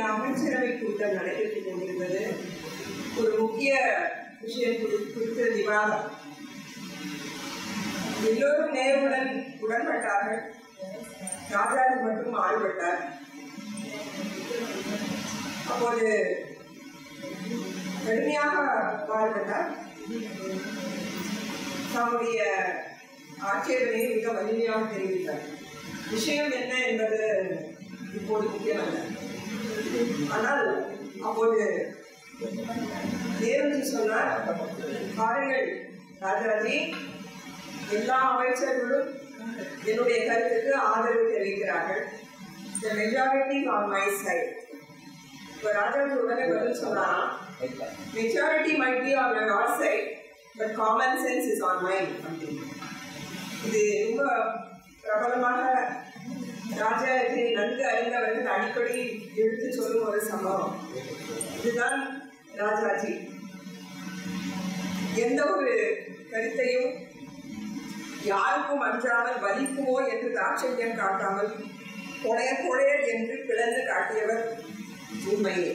அமைச்சரவை கூட்டம் நடைபெற்றுக் கொண்டிருந்தது ஒரு முக்கிய விஷயம் குறி- குறித்த விவாதம் எல்லோரும் நேருடன் உடன்பட்டார்கள் ராஜாஜி மட்டும் மாறுபட்டார் அப்போது கடுமையாக மாறுபட்டார் தம்முடைய ஆட்சேபனையை மிக வலிமையாக தெரிவித்தார் விஷயம் என்ன என்பது இப்போது முக்கியமல்ல ஆனால் அப்போது நேருஜி சொன்னார் பாருங்கள் ராஜாஜி எல்லா அமைச்சர்களும் என்னுடைய கருத்துக்கு ஆதரவு தெரிவிக்கிறார்கள் the majority is on my side இப்போ ராஜாஜி உடனே பதில் சொன்னாராம் majority might be on your side but common sense is on mine அப்படின்னு இது ரொம்ப பிரபலமாக ராஜாஜி நன்கு அறிந்தவர்கள் அடிக்கடி எடுத்து சொல்லும் ஒரு சம்பவம் இதுதான் ராஜாஜி எந்த ஒரு கருத்தையும் யாருக்கும் அஞ்சாமல் வலிக்குமோ என்று தாட்சண்யம் காட்டாமல் கொடைய கொடைய என்று பிளந்து காட்டியவர் உண்மையே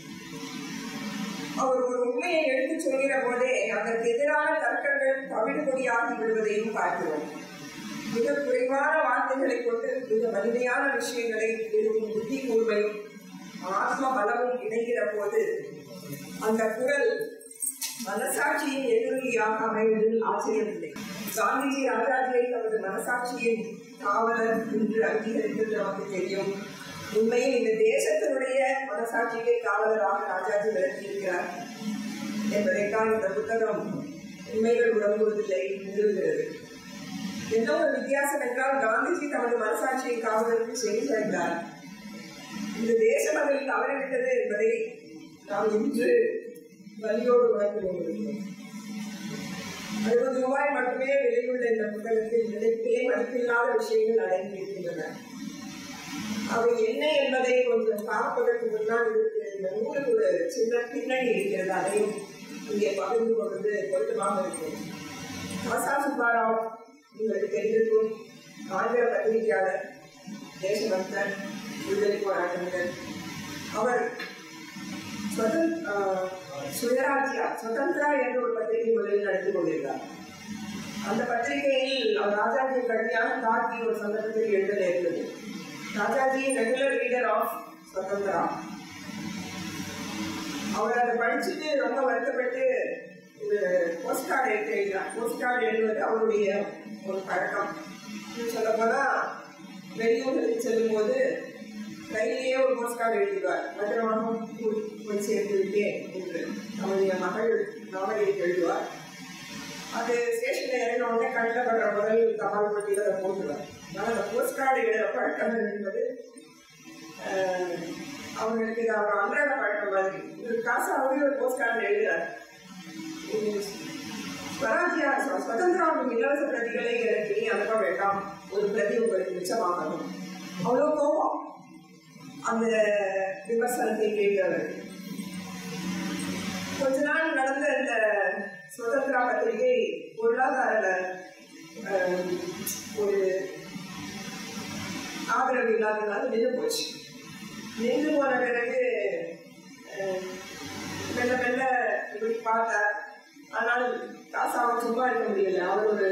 அவர் ஒரு உண்மையை எடுத்துச் சொல்கிற போதே அதற்கு எதிரான தர்க்கங்கள் தவிடுபொடியாகி விடுவதையும் பார்க்கிறோம் மிக குறைவான வார்த்தைகளை கொண்டு மிக வலிமையான விஷயங்களை எழுதும் புத்தி கூர்மையும் ஆத்ம பலமும் இணைகிற போது அந்த குரல் மனசாட்சியின் எதிரொலியாக அமைவதில் ஆச்சரியமில்லை காந்திஜி ராஜாஜியை தமது மனசாட்சியின் காவலர் என்று அங்கீகரித்தது நமக்கு தெரியும் உண்மையில் இந்த தேசத்தினுடைய மனசாட்சியை காவலராக ராஜாஜி விளக்கியிருக்கிறார் என்பதைத்தான் இந்த புத்தகம் உண்மைகள் உடம்புவதில்லை நிறுவுகிறது என்ன ஒரு வித்தியாசம் என்றால் காந்திஜி தமது மனசாட்சியை காவலருக்கு செய்தி சேர்ந்தார் இந்த தேசம் அதில் தவறிவிட்டது என்பதை நாம் இன்று வலியோடு உணர்ந்து கொண்டிருக்கிறோம் அறுபது ரூபாய் மட்டுமே விலையுள்ள இந்த புத்தகத்தில் நினைப்பிலே மதிப்பில்லாத விஷயங்கள் அடங்கியிருக்கின்றன அவை என்ன என்பதை கொஞ்சம் பார்ப்பதற்கு முன்னால் இருக்கிற இந்த நூலுக்கு ஒரு சின்ன பின்னணி இருக்கிறது அதையும் இங்கே பகிர்ந்து கொள்வது பொருத்தமாக இருக்கும் காசா சுப்பாராவ் உங்களுக்கு தெரிந்திருக்கும் ஆந்திர பத்திரிகையாளர் தேசபக்தன் விடுதலை போராட்டங்கள் அவர் சுதன் ஆஹ், சுயராஜ்யா சுதந்திரா என்ற ஒரு பத்திரிகை முதலில் நடத்தி கொண்டிருந்தார் அந்த பத்திரிகையில் அவர் ராஜாஜி கடுமையாக தாக்கி ஒரு சந்தர்ப்பத்தில் எழுத நேர்ந்தது Rajaji regular reader of Swatantra அவர் அதை படிச்சுட்டு ரொம்ப வருத்தப்பட்டு ஒரு போஸ்ட் கார்டு எடுத்து எழுதினார் போஸ்ட் கார்டு எழுதுவது அவருடைய ஒரு பழக்கம் சொல்ல போனா வெளியூர்களுக்கு செல்லும்போது கையிலேயே ஒரு போஸ்ட் கார்டு எழுதுவார் பத்திரமாக போய் போய் சேர்த்து விட்டேன் என்று அவருடைய மகள் நாவலில் எழுதுவார் அது ஸ்டேஷனில் இறங்கின உடனே கண்ணில் படுற முதல் தபால் பட்டியல அதை போட்டுருவார் ஆனால் அந்த போஸ்ட் கார்டு எழுதுற பழக்கம் என்பது ஆஹ், அவங்களுக்கு இது அவர் அன்றாட பழக்கம் மாதிரி ஒரு காசு அவரே ஒரு போஸ்ட் கார்டு எழுதுறார் ஸ்வராஜ்யா ஸ்வ- சுதந்திராவின் இலவச பிரதிகளை எனக்கு இனி அனுப்ப வேண்டாம் ஒரு பிரதி உங்களுக்கு மிச்சமாகணும் அவ்வளோ கோபம் அந்த விமர்சனத்தை கேட்டவர் கொஞ்ச நாள் நடந்த இந்த சுதந்திரா பத்திரிகை பொருளாதார ஆஹ், ஒரு ஆதரவு இல்லாததுனால நின்று போச்சு நின்று போன பிறகு ஆஹ், மெல்ல மெல்ல இப்படி பார்த்தார் ஆனால் காசாவை சும்மா இருக்க முடியல அவர் ஒரு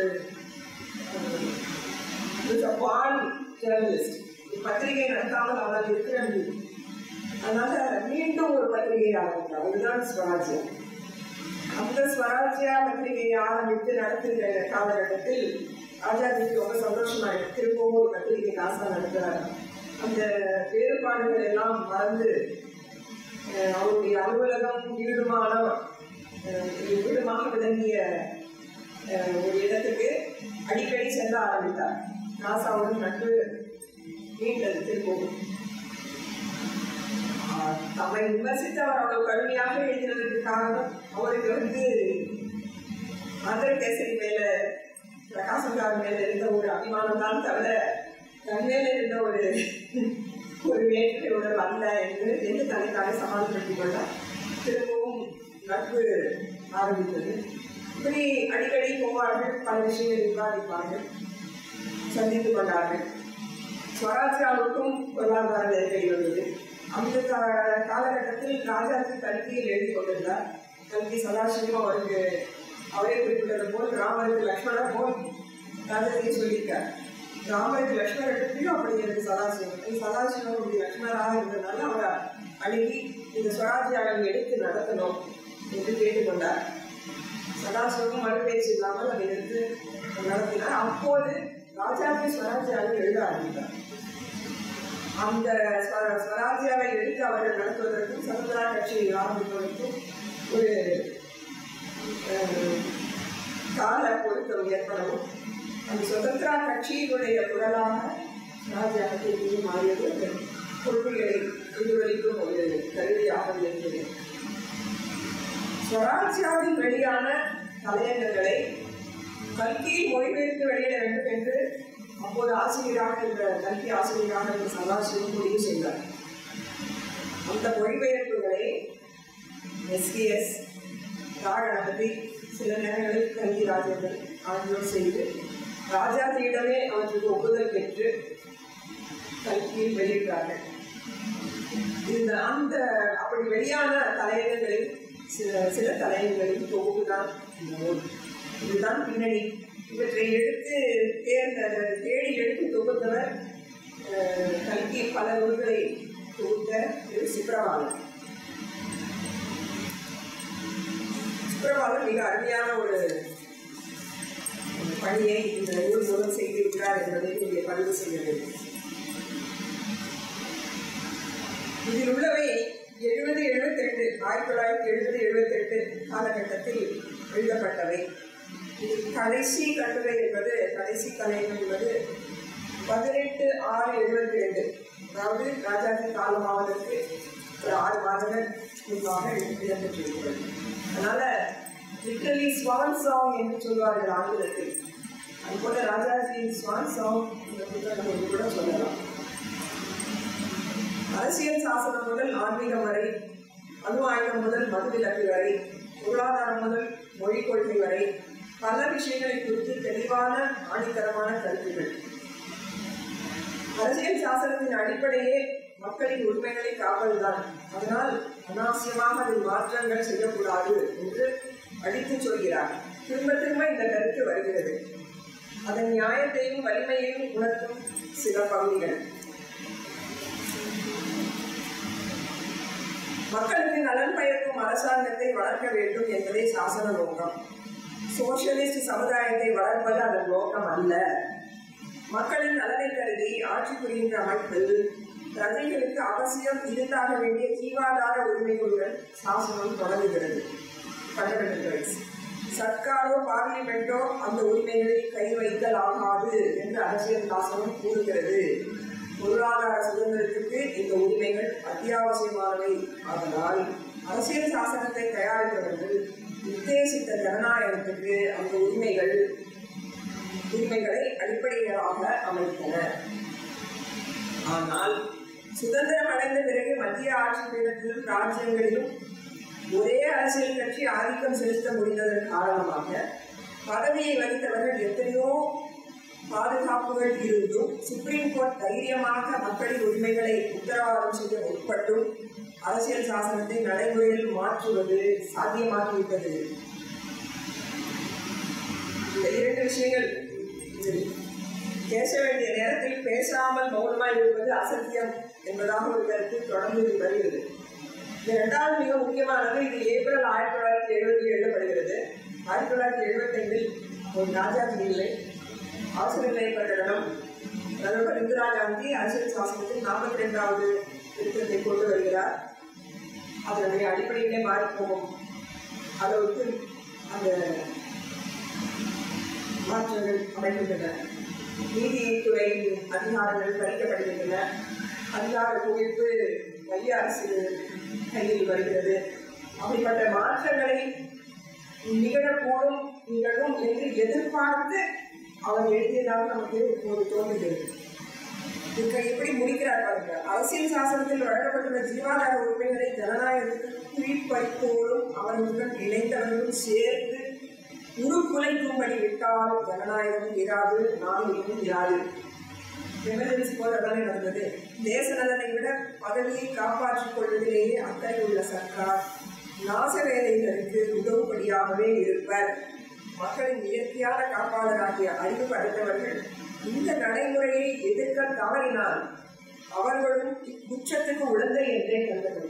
பான் ஜேர்னலிஸ்ட் பத்திரிகை நடத்தாமல் அவர் இருக்கிற அதனால மீண்டும் ஒரு பத்திரிகை ஆரம்பித்தார் அதுதான் ஸ்வராஜ்யம் அந்த ஸ்வராஜ்யா பத்திரிகையை ஆரம்பித்து நடத்துகிற காலகட்டத்தில் ராஜாஜிக்கு ரொம்ப சந்தோஷமாயிருக்கு திரும்பவும் ஒரு பத்திரிகை காசா நடத்துறார் அந்த வேறுபாடுகள் எல்லாம் மறந்து அஹ், அவருடைய அலுவலகம் வீடுமான அஹ், ஒரு வீடுமாக விளங்கிய அஹ், ஒரு இடத்துக்கு அடிக்கடி செல்ல ஆரம்பித்தார் நாசாவுடன் நட்பு மீண்டது திரும்பவும் ஆஹ், தம்மை விமர்சித்து அவர் அவ்வளவு கடுமையாக எழுதினதற்கு காரணம் அவருக்கு வந்து ஆந்திர கேசரி மேல பிரகாசங்கார் மேல இருந்த ஒரு அபிமானம் தான் தவிர தன் மேல இருந்த ஒரு ஒரு வேட்கை உணர்வு அல்ல என்று என்று தனக்காக சமாளிப்படுத்திக் கொண்டார் திரும்பவும் நட்பு ஆரம்பித்தது இப்படி அடிக்கடி போவார்கள் பல விஷயங்கள் விவாதிப்பார்கள் சந்தித்துக் கொண்டார்கள் ஸ்வராஜ்யாவுக்கும் பொருளாதார நெருக்கடி வந்தது அந்த கா- காலகட்டத்தில் ராஜாஜி கல்கியில் எழுதி கொண்டிருந்தார் கல்கி சதாசிவம் அவருக்கு அவரே குறிப்பிட்டது போல் ராமருக்கு லக்ஷ்மணர் போல் ராஜாஜி சொல்லியிருக்கார் ராமருக்கு லக்ஷ்மணர் எடுத்தையும் அப்படி இருக்கு சதாசிவம் இது சதாசிவம் அப்படி லக்ஷ்மணராக இருந்ததுனால அவர் அணுகி இந்த ஸ்வராஜ்யாவை எடுத்து நடத்தணும் என்று கேட்டுக்கொண்டார் சதாசிவம் மறுபேச்சு இல்லாமல் அதை எடுத்து நடத்தினார் அப்போது ராஜாஜி ஸ்வராஜ்யாவை எழுத ஆரம்பித்தார் அந்த ஸ்வ- ஸ்வராஜ்யாவை எடுத்து அவர்கள் நடத்துவதற்கும் சுதந்திரா கட்சியை ஆரம்பிப்பதற்கும் ஒரு அஹ், கால பொருத்தம் ஏற்படவும் அந்த சுதந்திரா கட்சியினுடைய குரலாக ஸ்வராஜ்யாவுக்கு இது மாறியது அந்த கொள்கைகளை இதுவரைக்கும் ஒரு கருவியாக இருந்தது ஸ்வராஜ்யாவில் வெளியான தலையங்கங்களை கல்கியில் மொழிபெயர்த்து வெளியிட வேண்டும் என்று அப்போது ஆசிரியராக இருந்த கல்வி ஆசிரியராக இருந்த சதாசிவம் முடிவு செய்தார் அந்த மொழிபெயர்ப்புகளை எஸ்பிஎஸ் ராகணபதி சில நேரங்களில் கல்வி ராஜேந்திரன் ஆகியோர் செய்து ராஜாஜியிடமே அவற்றுக்கு ஒப்புதல் பெற்று கல்கியில் வெளியிட்டார்கள் இந்த அந்த அப்படி வெளியான தலையங்கங்களில் சில சில தலையங்களின் தொகுப்பு தான் இந்த நூல் இதுதான் பின்னணி இவற்றை எடுத்து தேர்ந்த தேடி எடுத்து தொகுத்தவர் அஹ், கல்கி பல நூல்களை தொகுத்த திரு சுப்பிரபாலன் சுப்பிரபாலன் மிக அருமையான ஒரு பணியை இந்த நூல் மூலம் செய்திருக்கிறார் என்பதை இங்கே பதிவு செய்ய வேண்டும் இதில் உள்ளவை எழுபது எழுபத்தெட்டு ஆயிரத்தி தொள்ளாயிரத்தி எழுபது எழுபத்தெட்டு காலகட்டத்தில் எழுதப்பட்டவை இதில் கடைசி கட்டுரை என்பது கடைசி தலையம் என்பது பதினெட்டு ஆறு எழுபத்தி ரெண்டு அதாவது ராஜாஜி காலமாவதற்கு ஒரு ஆறு மாதங்கள் முன்பாக இடம்பெற்றிருக்கிறது அதனால லிட்டரலி ஸ்வான் சாங் என்று சொல்வார்கள் ஆங்கிலத்தில் அதுபோல ராஜாஜியின் ஸ்வான் சாங் இந்த புத்தகம் என்று கூட சொல்லலாம் அரசியல் சாசனம் முதல் ஆன்மீகம் வரை அணு ஆயுதம் முதல் மதுவிலக்கு வரை பொருளாதாரம் முதல் மொழிக் கொள்கை வரை பல விஷயங்களை குறித்து தெளிவான ஆணித்தரமான கருத்துகள் அரசியல் சாசனத்தின் அடிப்படையே மக்களின் உரிமைகளை காப்பதுதான் அதனால் அனாவசியமாக அதில் மாற்றங்கள் செய்யக்கூடாது என்று அடித்துச் சொல்கிறார் திரும்ப திரும்ப இந்த கருத்து வருகிறது அதன் நியாயத்தையும் வலிமையையும் உணர்த்தும் சில பகுதிகள் மக்களுக்கு நலன் பயக்கும் அரசாங்கத்தை வளர்க்க வேண்டும் என்பதே சாசன நோக்கம் சோசியலிஸ்ட் சமுதாயத்தை வளர்ப்பது அதன் நோக்கம் அல்ல மக்களின் நலனை கருதி ஆட்சி புரிகின்ற அமைப்பில் பிரஜைகளுக்கு அவசியம் இருந்தாக வேண்டிய ஜீவாதார உரிமைகளுடன் சாசனம் தொடங்குகிறது ஃபண்டமெண்டல் ரைட்ஸ் சர்க்காரோ பார்லிமெண்டோ அந்த உரிமைகளை கை வைத்தல் ஆகாது என்று அரசியல் சாசனம் கூறுகிறது பொருளாதார சுதந்திரத்திற்கு இந்த உரிமைகள் அத்தியாவசியமானவை ஆதலால் அரசியல் சாசனத்தை தயாரித்தவர்கள் உத்தேசித்த ஜனநாயகத்துக்கு அந்த உரிமைகள் உரிமைகளை அடிப்படையாக அமைத்தனர் ஆனால் சுதந்திரம் அடைந்த பிறகு மத்திய ஆட்சி பீடத்திலும் ராஜ்யங்களிலும் ஒரே அரசியல் கட்சி ஆதிக்கம் செலுத்த முடிந்ததன் காரணமாக பதவியை வகித்தவர்கள் எத்தனையோ பாதுகாப்புகள் இருந்தும் சுப்ரீம் கோர்ட் தைரியமாக மக்களின் உரிமைகளை உத்தரவாதம் செய்ய உட்பட்டும் அரசியல் சாசனத்தை நடைமுறையில் மாற்றுவது சாத்தியமாகிவிட்டது இந்த இரண்டு விஷயங்கள் இதில் பேச வேண்டிய நேரத்தில் பேசாமல் மௌனமாய் இருப்பது அசத்தியம் என்பதாக ஒரு கருத்து தொடர்ந்து வருகிறது இந்த இரண்டாவது மிக முக்கியமானது இது ஏப்ரல் ஆயிரத்தி தொள்ளாயிரத்தி எழுபதில் எழுதப்படுகிறது ஆயிரத்தி தொள்ளாயிரத்தி எழுபத்தைந்தில் ஒரு ராஜாஜி இல்லை அவசர நிலை பிரகடனம் பிரதமர் இந்திரா காந்தி அரசியல் சாசனத்தில் நாற்பத்தி ரெண்டாவது திருத்தத்தை கொண்டு வருகிறார் அதனுடைய அடிப்படையிலே மாறிப்போகும் அளவுக்கு அந்த மாற்றங்கள் அமைகின்றன நீதித்துறையின் அதிகாரங்கள் பறிக்கப்படுகின்றன அதிகார குவிப்பு மைய அரசு கையில் வருகிறது அப்படிப்பட்ட மாற்றங்களை நிகழக்கூடும் நிகழும் என்று எதிர்பார்த்து அவர் எழுதியதாக நமக்கு இப்போது தோன்றுகிறது இதுக்கு எப்படி முடிக்கிறார் பாருங்க அரசியல் சாசனத்தில் வழங்கப்பட்டுள்ள ஜீவாதார உரிமைகளை ஜனநாயகத்துக்கு குறிப்பறிப்போடும் அவர்களுடன் இணைந்தவர்களும் சேர்ந்து உருக்குலைக்கும்படி விட்டால் ஜனநாயகம் இராது நாள் இன்னும் இராது எமர்ஜென்சி போல தானே நடந்தது தேச நலனை விட பதவியை காப்பாற்றிக் கொள்வதிலேயே அக்கறை உள்ள சர்க்கார் நாச வேலைகளுக்கு உதவுபடியாகவே இருப்பர் மக்களின் இயற்கையான காப்பாளராகிய அறிவு படைத்தவர்கள் இந்த நடைமுறையை எதிர்க்க தவறினால் அவர்களும் இக்குற்றத்துக்கு உழந்தை என்றே கருதப்படும்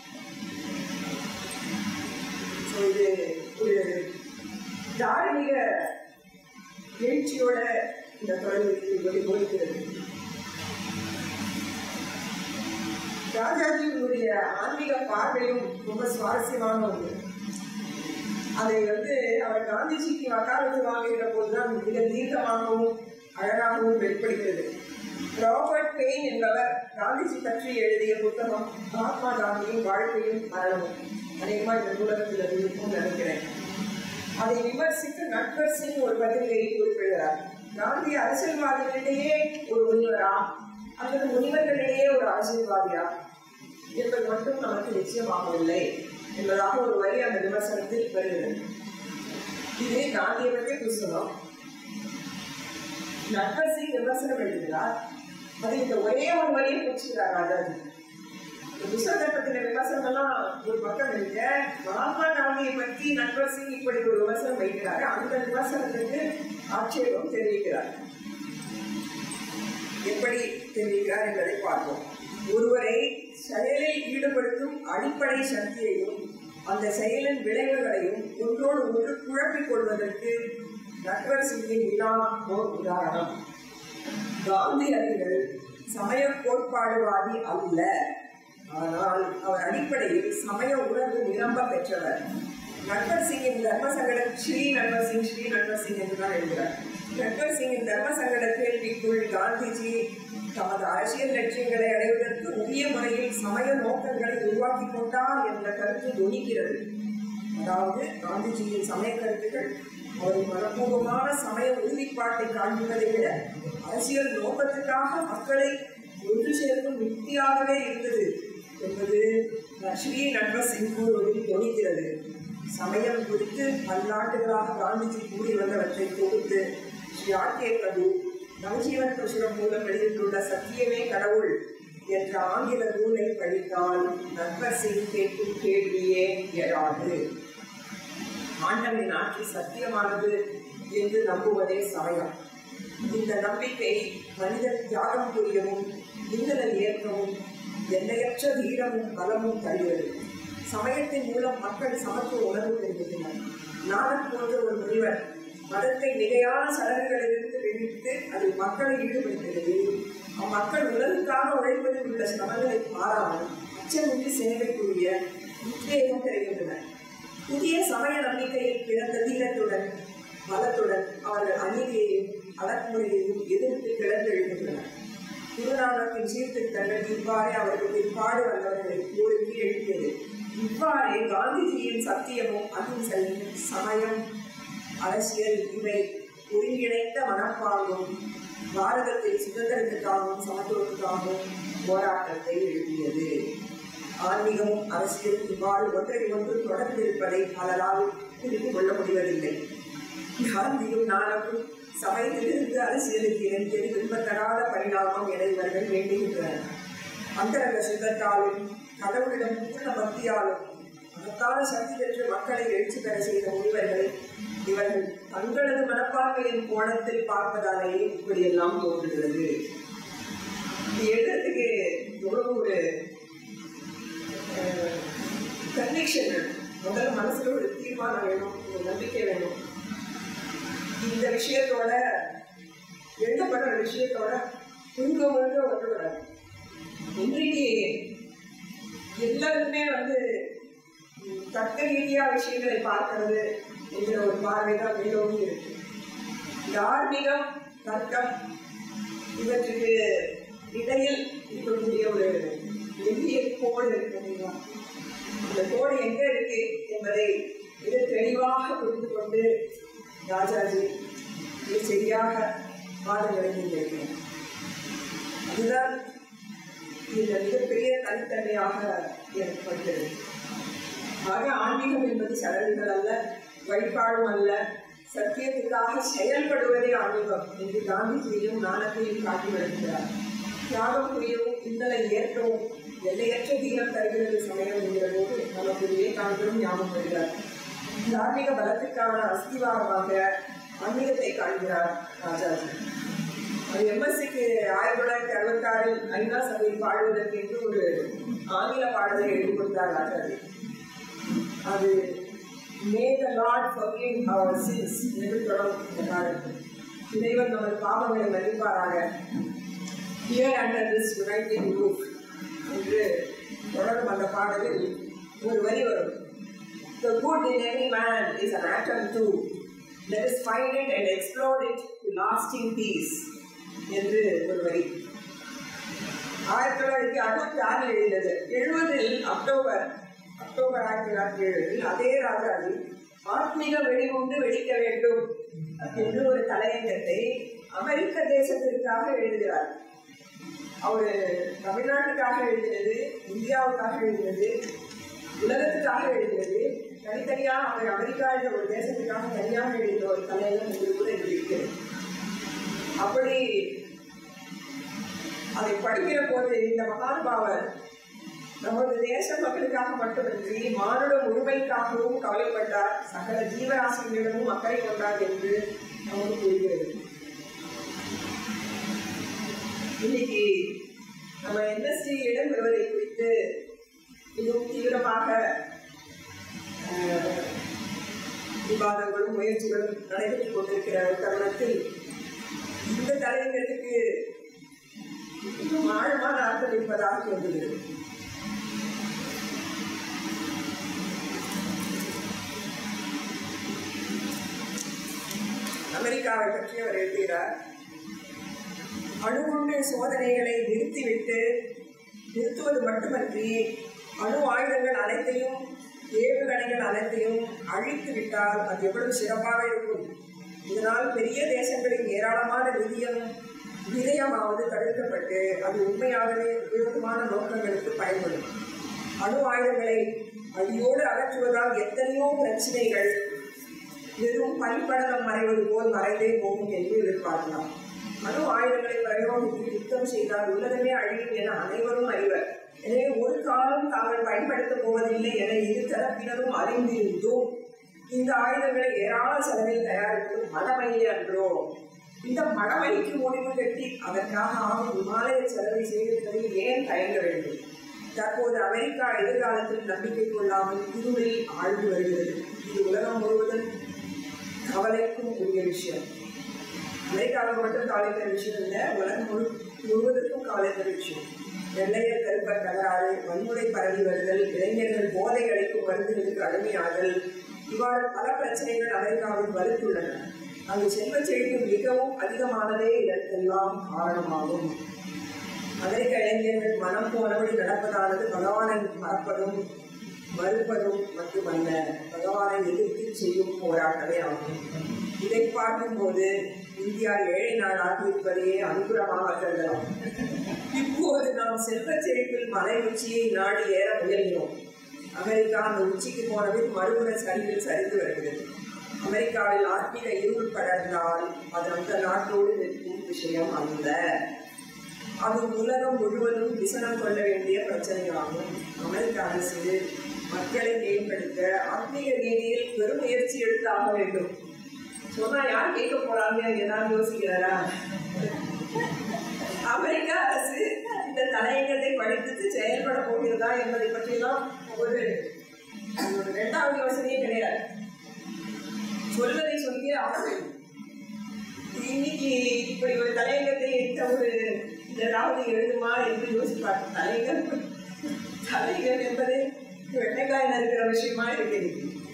So, இது ஒரு தார்மீக எழுச்சியோட இந்த தொடர்பு போய்கிறது ராஜாஜியினுடைய ஆன்மீக பார்வையும் ரொம்ப சுவாரஸ்யமான ஒன்று அதை வந்து அவர் காந்திஜிக்கு வக்காலத்து வாங்குகிற போதுதான் மிக தீர்க்கமாகவும் அழகாகவும் வெளிப்படுகிறது ராபர்ட் பெயின் என்பவர் காந்திஜி பற்றி எழுதிய புத்தகம் மகாத்மா காந்தியின் வாழ்க்கையும் மரணமும் அநேகமாக இந்த நூலகத்தில் அது இருக்கும்னு நினைக்கிறேன் அதை விமர்சித்து நட்வர் சிங் ஒரு பத்திரிகையை குறிப்பிடுகிறார் காந்தி அரசியல்வாதிகளிடையே ஒரு முனிவரா அல்லது முனிவர்களிடையே ஒரு அரசியல்வாதியா என்பது மட்டும் நமக்கு நிச்சயமாகவில்லை என்பதாக ஒரு வரி அந்த விமர்சனத்தில் வருகிறது இது காந்தியை பற்றிய புஸ்தகம் நட்வர் சிங் விமர்சனம் எழுதுகிறார் அது இந்த ஒரே ஒரு வரியை பிடிச்சிக்கிறார் ராஜாஜி இந்த புத்தகத்தை பத்தின விமர்சனம் எல்லாம் ஒரு பக்கம் இருக்க மகாத்மா காந்தியை பற்றி நட்வர் சிங் இப்படி ஒரு விமர்சனம் வைக்கிறாரு அந்த விமர்சனத்துக்கு ஆட்சேபம் தெரிவிக்கிறார் எப்படி தெரிவிக்கிறார் என்பதை பார்ப்போம் ஒருவரை செயலில் ஈடுபடுத்தும் அடிப்படை சக்தியையும் அந்த செயலின் விளைவுகளையும் ஒன்றோடு ஒன்று குழப்பிக் கொள்வதற்கு நட்வர் சிங்கின் விழா ஓர் உதாரணம் காந்தியடிகள் சமய கோட்பாடுவாதி அல்ல ஆனால் அவர் அடிப்படையில் சமய உணர்வு நிரம்ப பெற்றவர் நட்வர் சிங்கின் தர்ம சங்கட ஸ்ரீ நட்வர் சிங் ஸ்ரீ நட்வர் சிங் என்றுதான் எழுதுகிறார் நட்வர் சிங்கின் தர்ம சங்கட கேள்விக்குள் காந்திஜி தமது அரசியல் லட்சியங்களை அடைவதற்கு உரிய முறையில் சமய நோக்கங்களை உருவாக்கி கொண்டார் என்ற கருத்து துணிக்கிறது அதாவது காந்திஜியின் சமய கருத்துக்கள் அவரின் மனப்பூர்வமான சமய உறுதிப்பாட்டை காண்பிப்பதை விட அரசியல் நோக்கத்துக்காக மக்களை ஒன்று சேர்க்கும் யுக்தியாகவே இருந்தது என்பது ஸ்ரீ நட்வர் சிங் கூறுவதில் தொனிக்கிறது சமயம் குறித்து பல்லாண்டுகளாக காந்திஜி கூறி வந்தவற்றை தொகுத்து ஸ்ரீ ஆர் கே பிரபு நவஜீவன் பிரசுரம் மூலம் வெளியிட்டுள்ள சத்தியமே கடவுள் என்ற ஆங்கில நூலை படித்தால் நட்வர் சிங் கேட்கும் கேள்வியே எழாது ஆண்டவனின் ஆட்சி சத்தியமானது என்று நம்புவதே சமயம் இந்த நம்பிக்கை மனிதன் தியாகம் புரியவும் விண்தலை ஏற்கவும் எல்லையற்ற தீரமும் பலமும் தருகிறது சமயத்தின் மூலம் மக்கள் சமத்துவ உணர்வு பெறுகின்றனர் நானக் போன்ற ஒரு முனிவர் மதத்தை மிகையான சடங்குகளிலிருந்து விடுவித்து அதில் மக்களை ஈடுபடுத்துகிறது அம்மக்கள் உலகுக்காக உழைப்பதில் உள்ள சிரமங்களை பாராமல் அச்சமின்றி சேவைக்குரிய உத்வேகம் பெறுகின்றனர் புதிய சமய நம்பிக்கையில் பிறந்த தீரத்துடன் பலத்துடன் அவர்கள் அநீதியையும் அடக்குமுறையையும் எதிர்த்து கிளர்ந்தெழுகின்றனர் குருநானக்கின் சீர்திருத்தங்கள் இவ்வாறே அவர்கள் பிற்பாடு வந்தவர்களை கோரிக்கை எழுப்பியது இவ்வாறே காந்திஜியின் சத்தியமும் அகிம்சையும் சமயம் அரசியல் இவை ஒருங்கிணைந்த மனப்பாங்கும் பாரதத்தில் சுதந்திரத்துக்காகவும் சமத்துவத்துக்காகவும் போராட்டத்தை எழுப்பியது ஆன்மீகமும் அரசியலும் இவ்வாறு ஒன்றை ஒன்று தொடர்ந்து இருப்பதை பலரால் புரிந்து கொள்ள முடிவதில்லை காந்தியும் நானும் சமயத்திலிருந்து அரசியலுக்கு இணைந்தது விரும்பத்தகாத பரிணாமம் என இவர்கள் வேண்டுகின்றனர் அந்தரங்க சுத்தத்தாலும் கடவுளிடம் பூர்ண பக்தியாலும் மகத்தான சக்தி பெற்று மக்களை எழுச்சி பெற செய்த முனிவர்களை இவர்கள் தங்களது மனப்பான்மையின் கோணத்தில் பார்ப்பதாலேயே இப்படியெல்லாம் தோன்றுகிறது இது எழுதுறதுக்கு எவ்வளவு ஒரு கன்விக்ஷன் வேணும் முதல்ல மனசுல ஒரு தீர்மானம் வேணும் ஒரு நம்பிக்கை வேணும் இந்த விஷயத்தோட எழுதப்படுற விஷயத்தோட முழுக்க முழுக்க ஒன்றுபடாது இன்றைக்கு எல்லாருமே வந்து ம், தர்க்க ரீதியா விஷயங்களை பார்க்கிறது என்கிற ஒரு பார்வை தான் மேலோங்கி இருக்கு தார்மீகம் தர்க்கம் இவற்றுக்கு இடையில் இருக்கக்கூடிய ஒரு எளிய கோடு இருக்கு இல்லைங்களா அந்த கோடு எங்க இருக்கு என்பதை மிக தெளிவாக புரிந்து கொண்டு ராஜாஜி மிக சரியாக பாடங்களை முன்வைக்கிறார் அதுதான் இந்த மிகப்பெரிய தனித்தன்மையாக ஏற்படுகிறது ஆக ஆன்மீகம் என்பது சடங்குகள் அல்ல வழிபாடும் அல்ல சத்தியத்துக்காக செயல்படுவதே ஆன்மீகம் என்று காந்திஜியையும் நாணத்தையும் காட்டி வருகிறார் தியாகம் புரியவும் இன்னலை ஏற்கவும் எல்லையற்ற தீரம் தருகிறது சமயம் என்கிற போது நமக்கு விவேகானந்தரும் ஞாபகம் வருகிறார் தார்மீக பலத்துக்கான அஸ்திவாரமாக ஆன்மீகத்தை காண்கிறார் ராஜாஜி அது எம்எஸ்சிக்கு ஆயிரத்தி தொள்ளாயிரத்தி அறுபத்தி ஆறில் ஐநா சபையில் பாடுவதற்கு என்று ஒரு ஆங்கில பாடலை எழுதி கொடுத்தார் ராஜாஜி அது may the lord forgive our sins என்று தொடரும் இந்த பாடல் இறைவன் நமது பாவங்களை மன்னிப்பாராக here under this united roof என்று தொடரும் அந்த பாடலில் ஒரு வரி வரும் The good in every man is an atom too. Let us find it and explore it to lasting peace. என்று ஒரு வரி ஆயிரத்தி தொள்ளாயிரத்தி அறுபத்தி ஆறில் எழுந்தது எழுபதில் அக்டோபர் அக்டோபர் ஆயிரத்தி தொள்ளாயிரத்தி எழுபதில் அதே ராஜாஜி ஆத்மீக வெடிகுண்டு வெடிக்க வேண்டும் என்று ஒரு தலையங்கத்தை அமெரிக்க தேசத்திற்காக எழுதுகிறார் அவர் தமிழ்நாட்டுக்காக எழுதினது இந்தியாவுக்காக எழுதினது உலகத்துக்காக எழுதினது தனித்தனியாக அவர் அமெரிக்கா என்ற ஒரு தேசத்துக்காக தனியாக எழுதின ஒரு தலையங்கம் இது கூட இருக்கிறது அப்படி அதை படிக்கிற போது இந்த மகானுபாவர் நமது தேச மக்களுக்காக மட்டுமின்றி மானுட முழுமைக்காகவும் கவலைப்பட்டார் சகல ஜீவராசிகளிடமும் அக்கறை கொண்டார் என்று நமக்கு புரிகிறது இன்னைக்கு நம்ம என்எஸ்டி இடம் பெறுவதை குறித்து மிகவும் தீவிரமாக அஹ், விவாதங்களும் முயற்சிகளும் நடைபெற்றுக் கொண்டிருக்கிற ஒரு தருணத்தில் இந்த தலைவர்களுக்கு இன்னும் ஆழமான அர்த்தம் இருப்பதாக தோன்றுகிறது அமெரிக்காவை பற்றி அவர் எழுதுகிறார் அணுகுண்டு சோதனைகளை நிறுத்திவிட்டு நிறுத்துவது மட்டுமன்றி அணு ஆயுதங்கள் அனைத்தையும் ஏவுகணைகள் அனைத்தையும் அழித்து விட்டால் அது எவ்வளவு சிறப்பாக இருக்கும் இதனால் பெரிய தேசங்களின் ஏராளமான நிதியம் விரயமாவது தடுக்கப்பட்டு அது உண்மையாகவே உபயோகமான நோக்கங்களுக்கு பயன்படும் அணு ஆயுதங்களை அடியோடு அகற்றுவதால் எத்தனையோ பிரச்சனைகள் வெறும் பனிப்படலம் மறைவது போல் மறைந்தே போகும் என்று எதிர்பார்க்கலாம் அணு ஆயுதங்களை பிரயோகித்து யுத்தம் செய்தால் உலகமே அழியும் என அனைவரும் அறிவர் எனவே ஒரு காலம் தாங்கள் பயன்படுத்தப் போவதில்லை என இரு தரப்பினரும் அறிந்திருந்தும் இந்த ஆயுதங்களை ஏராள செலவில் தயாரிப்பது மடமையே அன்றோ இந்த மடமைக்கு முடிவு கட்டி அதற்காக ஆகும் இமாலய செலவை செய்வதில் ஏன் தயங்க வேண்டும் தற்போது அமெரிக்கா எதிர்காலத்தில் நம்பிக்கை கொள்ளாமல் இருளில் ஆழ்ந்து வருகிறது இது உலகம் முழுவதும் கவலைக்கும் உரிய விஷயம் அமெரிக்காவுக்கு மட்டும் கவலை தர விஷயம் இல்லை உலகம் முழு முழுவதற்கும் கவலை தர விஷயம் வெள்ளையர் கருப்பர் தகராறு வன்முறை பரவி வருதல் இளைஞர்கள் போதை அளிக்கும் மருந்துகளுக்கு அடிமையாதல் இவ்வாறு பல பிரச்சனைகள் அமெரிக்காவில் வலுத்துள்ளன அங்கு செல்வச் செழிப்பு மிகவும் அதிகமானதே இதற்கெல்லாம் காரணமாகும் அமெரிக்க இளைஞர்கள் மனம் போனபடி நடப்பதானது பகவானை மறப்பதும் மறுப்பதும் மட்டுமல்ல பகவானை எதிர்த்து செய்யும் போராட்டமே ஆகும் இதை பார்க்கும்போது இந்தியா ஏழை நாடாக இருப்பதையே அனுகூலமாக கருதலாம் இப்போது நாம் செல்வச் செழிப்பில் மலை உச்சியை நாடி ஏற முயல்கிறோம் அமெரிக்கா அந்த உச்சிக்கு போனபின் மறுமுறை சரிவில் சரிந்து வருகிறது அமெரிக்காவில் ஆத்மீக இருள் படர்ந்தால் அது அந்த நாட்டோடு நிற்கும் விஷயம் அல்ல அது உலகம் முழுவதும் விசனம் கொள்ள வேண்டிய பிரச்சனையாகும் அமெரிக்க அரசு மக்களை மேம்படுத்த ஆத்மீக ரீதியில் பெரும் முயற்சி எடுத்து ஆக வேண்டும் சொன்னா யார் கேட்க போறாங்க ஏதாவது யோசிக்கிறாரா அமெரிக்க அரசு இந்த தலையங்கத்தை படித்து செயல்பட போகிறதா என்பதை பற்றியெல்லாம் ஒரு ஒரு இரண்டாவது யோசனையே கிடையாது சொல்வதை சொல்லி ஆக வேண்டும் இன்னைக்கு இப்படி ஒரு தலையங்கத்தை எடுத்த ஒரு ஏதாவது எழுதுமா என்று யோசிப்பார் தலையங்கம் தலையங்கம் என்பது வெண்டைக்காய் நறுக்கிற விஷயமா இருக்குது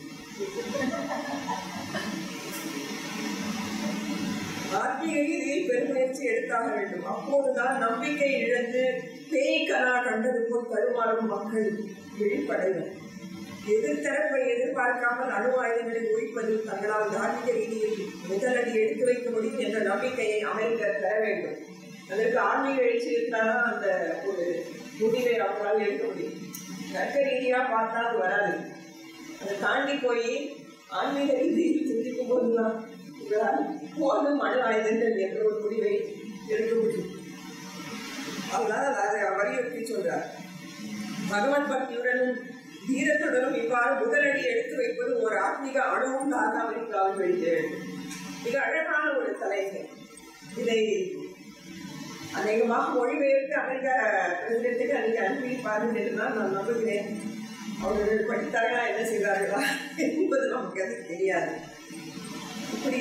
ஆத்மீக ரீதியில் பெருமுயற்சி எடுத்தாக வேண்டும் அப்போதுதான் நம்பிக்கை இழந்து பேய்கனா கண்டது போல் தடுமாறும் மக்கள் விழிப்படைவர் எதிர்த்தரப்பை எதிர்பார்க்காமல் அணு ஆயுதங்களை ஒழிப்பதில் தங்களால் தார்மீக ரீதியில் முதலடி எடுத்து வைக்க முடியும் என்ற நம்பிக்கையை அமெரிக்கர் பெற வேண்டும் அதற்கு ஆன்மீக எழுச்சி இருந்தால்தான் அந்த ஒரு முடிவை அவங்களால் எடுக்க முடியும் தர்க்க ரீதியாக பார்த்தா அது வராது அதை தாண்டி போய் ஆன்மீக ரீதியில் சிந்திக்கும் போதுதான் உங்களால் போதும் மனு ஆயுதங்கள் என்ற ஒரு முடிவை எடுக்க முடியும் அதனால அதை வலியுறுத்தி சொல்றார் பகவத் பக்தியுடனும் தீரத்துடனும் இவ்வாறு முதலடி எடுத்து வைப்பது ஒரு ஆத்மீக அணுவும் தான் அமெரிக்காவில் வெளியிட வேண்டும் மிக அழகான ஒரு தலைமை இதை அநேகமாக மொழிபெயர்த்து அமெரிக்க பிரசிடென்ட்டுக்கு அன்றைக்கி அனுப்பியிருப்பார்கள் என்று தான் நான் நம்புகிறேன் அவர்கள் படித்தார்களா என்ன செய்தார்களா என்பது நமக்கு அது தெரியாது இப்படி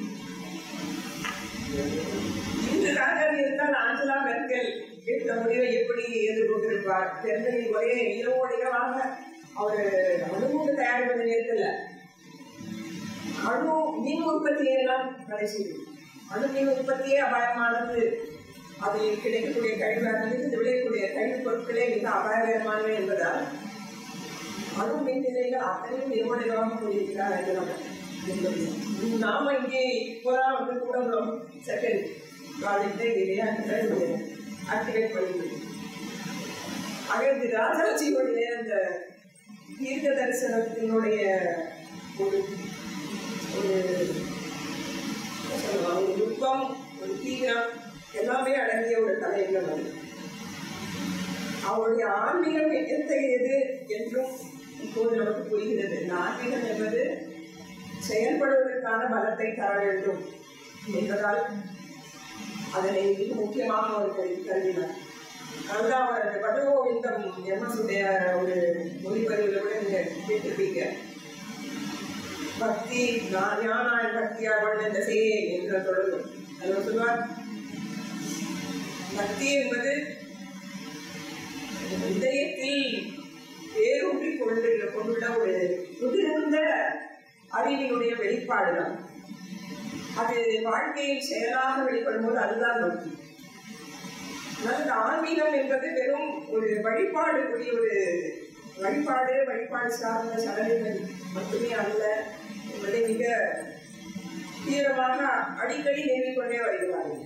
இன்று ராஜாவி இருந்தால் ஆஞ்சலா மெர்க்கல் எடுத்த முடிவை எப்படி எதிர்கொண்டிருப்பார் ஜெர்மனி ஒரே இரவோடிகளாக அவர் அணுகுண்டு தயாரிப்பது நேரத்தில் அணு மின் உற்பத்தியை எல்லாம் தடை செய்யும் அணு மின் உற்பத்தியே அபாயமானது அதில் கிடைக்கக்கூடிய கழிவு அதிலிருந்து விளையக்கூடிய கழிவுப் பொருட்களே மிக அபாயகரமானவை என்பதால் அணு மின் நிலையங்கள் அத்தனையும் நிறுவனமாக கூறியிருக்கிறார் என்று நம்ம நாம இங்கே இப்போதான் வந்து கூடங்குளம் செகண்ட் ப்ராஜெக்டை இங்கே ஆக்டிவேட் பண்ணிவிடும் ஆக இந்த ராஜாஜியுடைய அந்த தீர்க்க தரிசனத்தினுடைய ஒரு ஒரு என்ன சொல்லலாம், ஒரு நுட்பம் ஒரு தீவிரம் எல்லாமே அடங்கிய ஒரு தலையிடம் அது அவருடைய ஆன்மீகம் எத்தகையது என்றும் இப்போது நமக்கு புரிகிறது இந்த ஆன்மீகம் என்பது செயல்படுவதற்கான பலத்தை தர வேண்டும் என்பதால் அதனை மிக முக்கியமாக அவர் கருதி கருதினார் அதுதான் அவர் அந்த பதகோவிந்தம் எம்எஸ்டைய ஒரு மொழிபதிவில் கூட நீங்க கேட்டிருப்பீங்க பக்தி நான் ஞானாய் பக்தியா வண்ணந்த சே என்ற தொடர்பு அதில் சொல்வார் பக்தி என்பது இதயத்தில் வேரூன்றி கொண்டு கொண்டுள்ள ஒரு முதிர்ந்த அறிவினுடைய வெளிப்பாடுதான் அது வாழ்க்கையில் செயலாக வெளிப்படும் போது அதுதான் நோக்கி ஆனால் இந்த ஆன்மீகம் என்பது வெறும் ஒரு வழிபாடுக்குரிய ஒரு வழிபாடு வழிபாடு சார்ந்த சடங்குகள் மட்டுமே அல்ல என்பதை மிக தீவிரமாக அடிக்கடி நிறுவிக்கொண்டே வருகிறார்கள்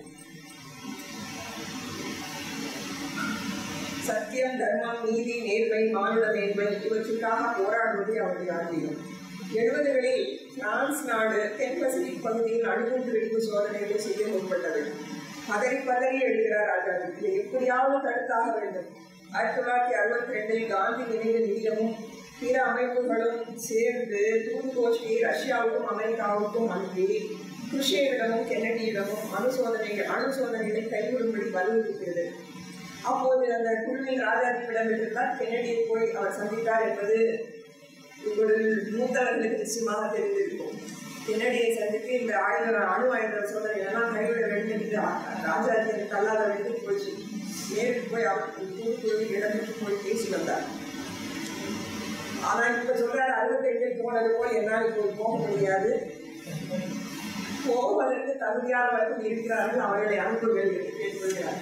சத்தியம் தர்மம் நீதி நேர்மை மானுட மேன்மை இவற்றுக்காக போராடுவதே அவருடைய ஆன்மீகம் எழுபதுகளில் பிரான்ஸ் நாடு தென் பசிபிக் பகுதியில் அணுகுண்டு வெடிப்பு சோதனைகளை செய்ய முற்பட்டது பதறி பதறி எழுதுகிறார் ராஜாஜி இதை எப்படியாவது தடுத்தாக வேண்டும் ஆயிரத்தி தொள்ளாயிரத்தி அறுபத்தி ரெண்டில் காந்தி நினைவு நிதியமும் பிற அமைப்புகளும் சேர்ந்து தூது கோஷ்டி ரஷ்யாவுக்கும் அமெரிக்காவுக்கும் அனுப்பி குருஷேவிடமும் கென்னடியிடமும் அணு சோதனைகள் அணு சோதனைகளை கைவிடும்படி வலியுறுத்தியது அப்போது அந்த குழுவின் ராஜாஜியிடம் இருந்தால் கென்னடியை போய் அவர் சந்தித்தார் என்பது உங்களில் மூத்தவர்களுக்கு நிச்சயமாக தெரிந்திருக்கும் கென்னடியை சந்தித்து இந்த ஆயுத அணு ஆயுத சோதனை எல்லாம் கைவிட வேண்டும் என்று ராஜாஜி எனக்கு தள்ளாத வேண்டும் போச்சு நேருக்கு போய் அவர் தூத்துக்குழுவில் இடம்பெற்று போய் பேசி வந்தார் ஆனால் இப்ப சொல்றாரு அறுபத்தெட்டில் போனது போல் என்னால் இப்போது போக முடியாது போவதற்கு தகுதியானவர்கள் இருக்கிறார்கள் அவர்களை அனுப்புங்கள் என்று கேட்டுக்கொள்கிறார்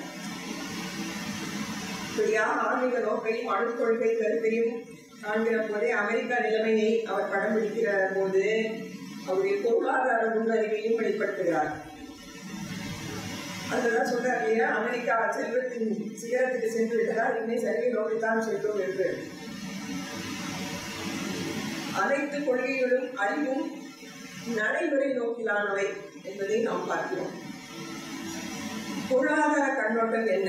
இப்படியாக ஆன்மீக நோக்கையும் அணுக்கொள்கை கருத்தையும் காண்கிற போதே அமெரிக்கா நிலைமையை அவர் படம் பிடிக்கிற போது அவருடைய பொருளாதார முன்னறிவையும் வெளிப்படுத்துகிறார் அதுதான் சொல்றார் இல்லையா அமெரிக்கா செல்வத்தின் சிகரத்துக்கு சென்று விட்டதால் இனிமே சரிவை நோக்கித்தான் செல்வோம் என்று அனைத்து கொள்கைகளும் அறிவும் நடைமுறை நோக்கிலானவை என்பதை நாம் பார்க்கிறோம் பொருளாதார கண்ணோட்டம் என்ன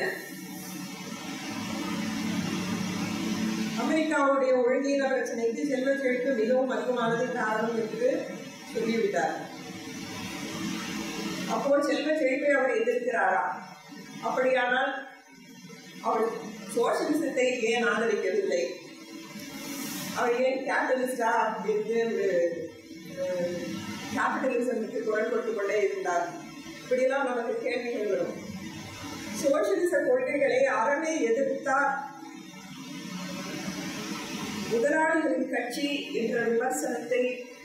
அமெரிக்காவுடைய ஒழுங்கீன பிரச்சனைக்கு செல்வ செழிப்பு மிகவும் அதிகமானது காரணம் என்று சொல்லிவிட்டார் அப்போ செல்வ செழிப்பை அவர் எதிர்க்கிறாரா அப்படியானால் அவர் சோசியலிசத்தை ஏன் ஆதரிக்கவில்லை அவர் ஏன் கேபிட்டலிஸ்டா என்று ஒரு கேபிட்டலிசமுக்கு குரல் கொடுத்து கொண்டே இருந்தார் இப்படியெல்லாம் நமக்கு கேள்விகள் வரும் சோசியலிச கொள்கைகளை அறவே எதிர்த்தார் முதலாளிகளின் கட்சி என்ற விமர்சனத்தை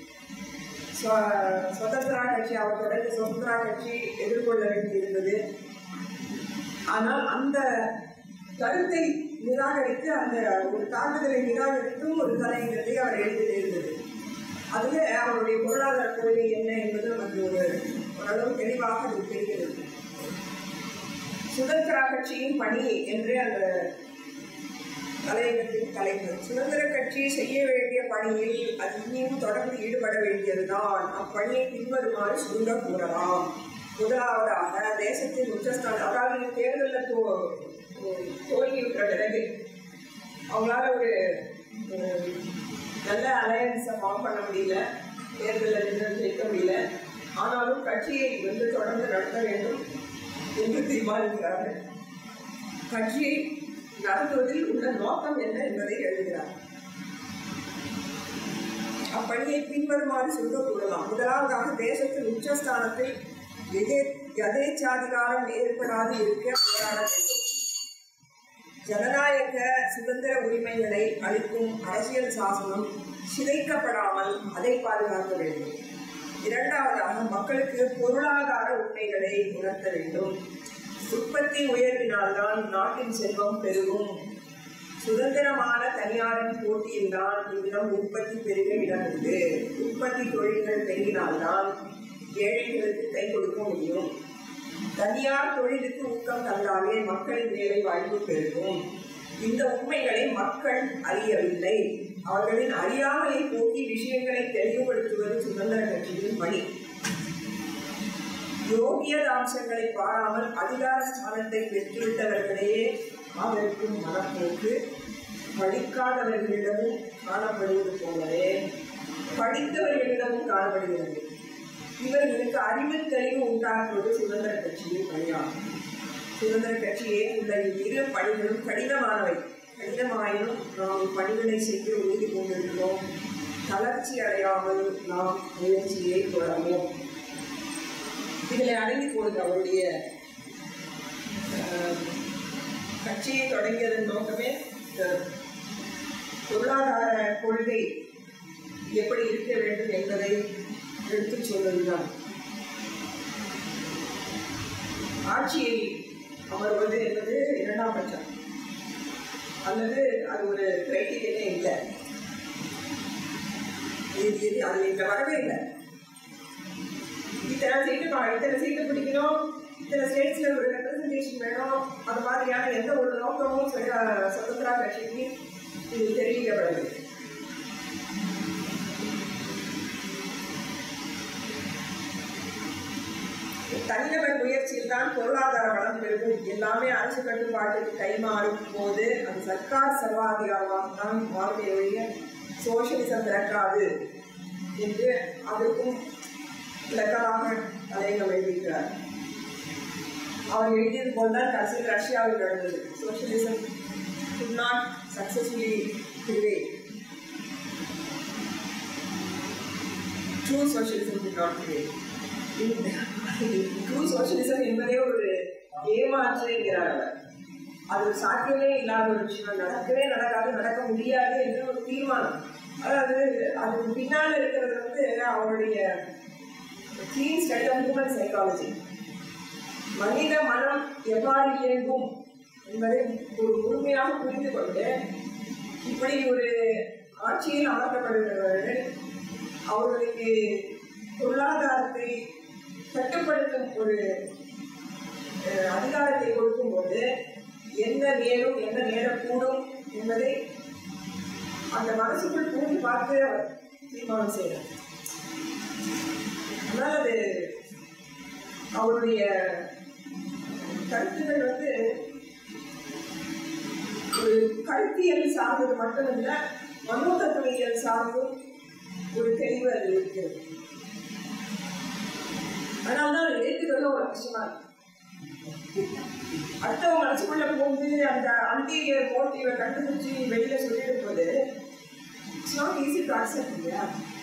ஸ்வ- சுதந்திரா கட்சி அவர் தொடர்ந்து சுதந்திரா கட்சி எதிர்கொள்ள வேண்டியிருந்தது ஆனால் அந்த கருத்தை நிராகரித்து அந்த ஒரு தாக்குதலை நிராகரித்தும் ஒரு தலையங்கத்தை அவர் எழுதியிருந்தது அதுல அவருடைய பொருளாதார கொள்கை என்ன என்பது நமக்கு ஒரு ஓரளவு தெளிவாக அது தெரிகிறது சுதந்திரா கட்சியின் பணி என்று அந்த தலைவத்தின் தலைவர் சுதந்திர கட்சி செய்ய வேண்டிய பணியில் அது இனியும் தொடர்ந்து ஈடுபட வேண்டியதுதான் அப்பணியை பின்வருமாறு சுருங்க கூறலாம் முதலாவதாக தேசத்தின் உச்சஸ்தானம் அதாவது இந்த தேர்தலில் தோ தோல்வியுற்ற பிறகு அவங்களால ஒரு ஒரு நல்ல அலையன்ஸை ஃபார்ம் பண்ண முடியல தேர்தலில் நின்று ஜெயிக்க முடியல ஆனாலும் கட்சியை வந்து தொடர்ந்து நடத்த வேண்டும் என்று தீர்மானிக்கிறார்கள் கட்சியை நடத்துவதில் உள்ள நோக்கம் என்ன என்பதை எழுதுகிறார் அப்பணியை பின்வருமாறு சொல்ல கூறலாம் முதலாவதாக தேசத்தின் உச்சஸ்தானத்தில் எதே எதேச்சாதிகாரம் ஏற்படாது இருக்க போராட வேண்டும் ஜனநாயக சுதந்திர உரிமைகளை அளிக்கும் அரசியல் சாசனம் சிதைக்கப்படாமல் அதை பாதுகாக்க வேண்டும் இரண்டாவதாக மக்களுக்கு பொருளாதார உண்மைகளை உணர்த்த வேண்டும் உற்பத்தி உயர்வினால்தான் நாட்டின் செல்வம் பெருகும் சுதந்திரமான தனியாரின் போட்டியில்தான் இவ்விடம் உற்பத்தி பெருக இடம் உண்டு உற்பத்தி தொழில்கள் பெருகினால்தான் ஏழைகளுக்கு கை கொடுக்க முடியும் தனியார் தொழிலுக்கு ஊக்கம் தந்தாலே மக்களின் வேலை வாய்ப்பு பெருகும் இந்த உண்மைகளை மக்கள் அறியவில்லை அவர்களின் அறியாமையை போக்கி விஷயங்களை தெளிவுபடுத்துவது சுதந்திர கட்சியின் பணி யோகியதாம்சங்களை பாராமல் அதிகார ஸ்தானத்தை பெற்றுவிட்டவர்களையே ஆதரிக்கும் மனப்போக்கு படிக்காதவர்களிடமும் காணப்படுவது போலவே படித்தவர்களிடமும் காணப்படுகிறது இவர்களுக்கு அறிவு தெளிவு உண்டாக்குவது சுதந்திர கட்சியின் பணியாகும் சுதந்திர கட்சியே உள்ள இரு பணிகளும் கடினமானவை கடினமாயினும் நாம் இப்பணிகளை செய்து உறுதி கொண்டிருக்கிறோம் தளர்ச்சி அடையாமல் நாம் முயற்சியை தொடர்வோம் இதில் அடங்கி போடுது அவருடைய அஹ், கட்சியை தொடங்கியதன் நோக்கமே அஹ், பொருளாதார கொள்கை எப்படி இருக்க வேண்டும் என்பதை எடுத்துச் சொல்வதுதான் ஆட்சியில் அமர்வது என்பது இரண்டாம் பட்சம் அல்லது அது ஒரு கிரைட்டீரியனே இல்லை இது இது அது இங்க வரவே இல்லை இத்தனை சீட்டு பா- இத்தனை சீட்டு பிடிக்கணும் இத்தனை ஸ்டேட்ஸ்ல ஒரு ரெப்ரசன்டேஷன் வேணும் அது மாதிரியான எந்த ஒரு நோக்கமும் சுய- சுதந்திரா கட்சிக்கு இது தெரிவிக்கப்படவில்லை தனிநபர் முயற்சியில் தான் பொருளாதார வளம் பெருகும் எல்லாமே அரசு கட்டுப்பாட்டுக்கு கைமாறும் போது அது சர்க்கார் சர்வாதிகாரமாக தான் மாறுமே ஒழிய சோசியலிசம் பிறக்காது என்று அதற்கும் இலக்கமாக தலைவர் எழுதியிருக்கிறார் அவர் எழுதியது போல் தான் கடைசியில் ரஷ்யாவில் நடந்தது socialism could not successfully prevail. True socialism did not prevail. True socialism என்பதே ஒரு ஏமாற்று என்கிறார் அவர் அது ஒரு சாத்தியமே இல்லாத ஒரு விஷயம் நடக்கவே நடக்காது நடக்க முடியாது என்று ஒரு தீர்மானம் அதாவது அதுக்கு பின்னால் இருக்கிறது வந்து அவருடைய clean study of human psychology மனித மனம் எவ்வாறு இயங்கும் என்பதை ஒரு முழுமையாக புரிந்து கொண்டு இப்படி ஒரு ஆட்சியில் அமர்த்தப்படுகிறவர்கள் அவர்களுக்கு பொருளாதாரத்தை கட்டுப்படுத்தும் ஒரு அஹ், அதிகாரத்தை கொடுக்கும்போது என்ன நேரும் என்ன நேரக்கூடும் என்பதை அந்த மனசுக்குள் புரிந்து பார்த்து அவர் தீர்மானம் செய்கிறார் அதனால் அது அவருடைய கருத்துக்கள் வந்து ஒரு கருத்தியல் சார்ந்தது மட்டுமல்ல மனோதத்துவியல் சார்ந்தும் ஒரு தெளிவு அது இருக்கிறது அதனால்தான் அதை ஏற்றுக்கிறது ஒரு கஷ்டமா இருக்கு அடுத்தவங்க மனசுக்குள்ள போகுது அந்த அன்டீரியர் மோட்டிவை கண்டுபிடிச்சி வெளியில சொல்லிடும் போது it's not easy to accept இல்லையா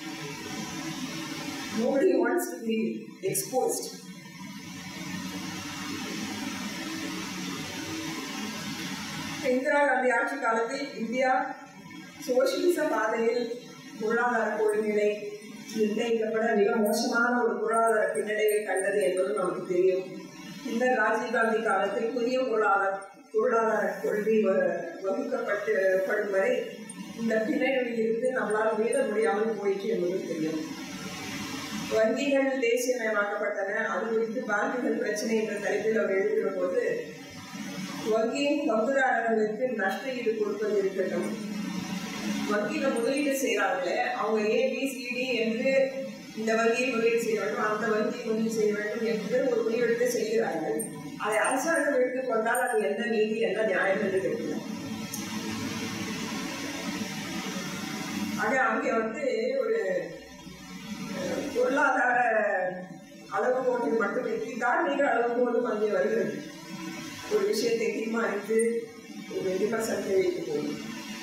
nobody wants to be exposed Indira Gandhi ஆட்சி காலத்தில் இந்தியா சோசியலிச பாதையில் பொருளாதார கொள்கைகளை நிர்ணயிக்கப்பட மிக மோசமான ஒரு பொருளாதார பின்னடைவை கண்டது என்பது நமக்கு தெரியும் இந்த ராஜீவ்காந்தி காலத்தில் புதிய பொருளாதார பொருளாதார கொள்கை வ- வகுக்கப்பட்டு படும் வரை இந்த பின்னடைவில் இருந்து நம்மளால் மீள முடியாமல் போயிற்று என்பது தெரியும் வங்கிகள் தேசியமயமாக்கப்பட்டன அது குறித்து பேங்குகள் பிரச்சனை என்ற தலைப்பில் அவர் எழுதுகிற போது வங்கியின் பங்குதாரர்களுக்கு நஷ்ட ஈடு கொடுப்பது இருக்கட்டும் வங்கியில முதலீடு செய்யறாங்களே அவங்க ஏபிசிடி என்று இந்த வங்கியை முதலீடு செய்ய வேண்டும் அந்த வங்கியை முதலீடு செய்ய வேண்டும் என்று ஒரு முடிவெடுத்து செய்கிறார்கள் அதை அரசாங்கம் எடுத்துக்கொண்டால் அது என்ன நீதி என்ன நியாயம் என்று தெரியல ஆக அங்கே வந்து ஒரு அஹ், பொருளாதார அளவுகோட்டில் மட்டுமின்றி தார்மீக அளவுகோலும் அங்கே வருகிறது ஒரு விஷயத்தை தீர்மானித்து ஒரு விமர்சனத்தை வைத்து போகும்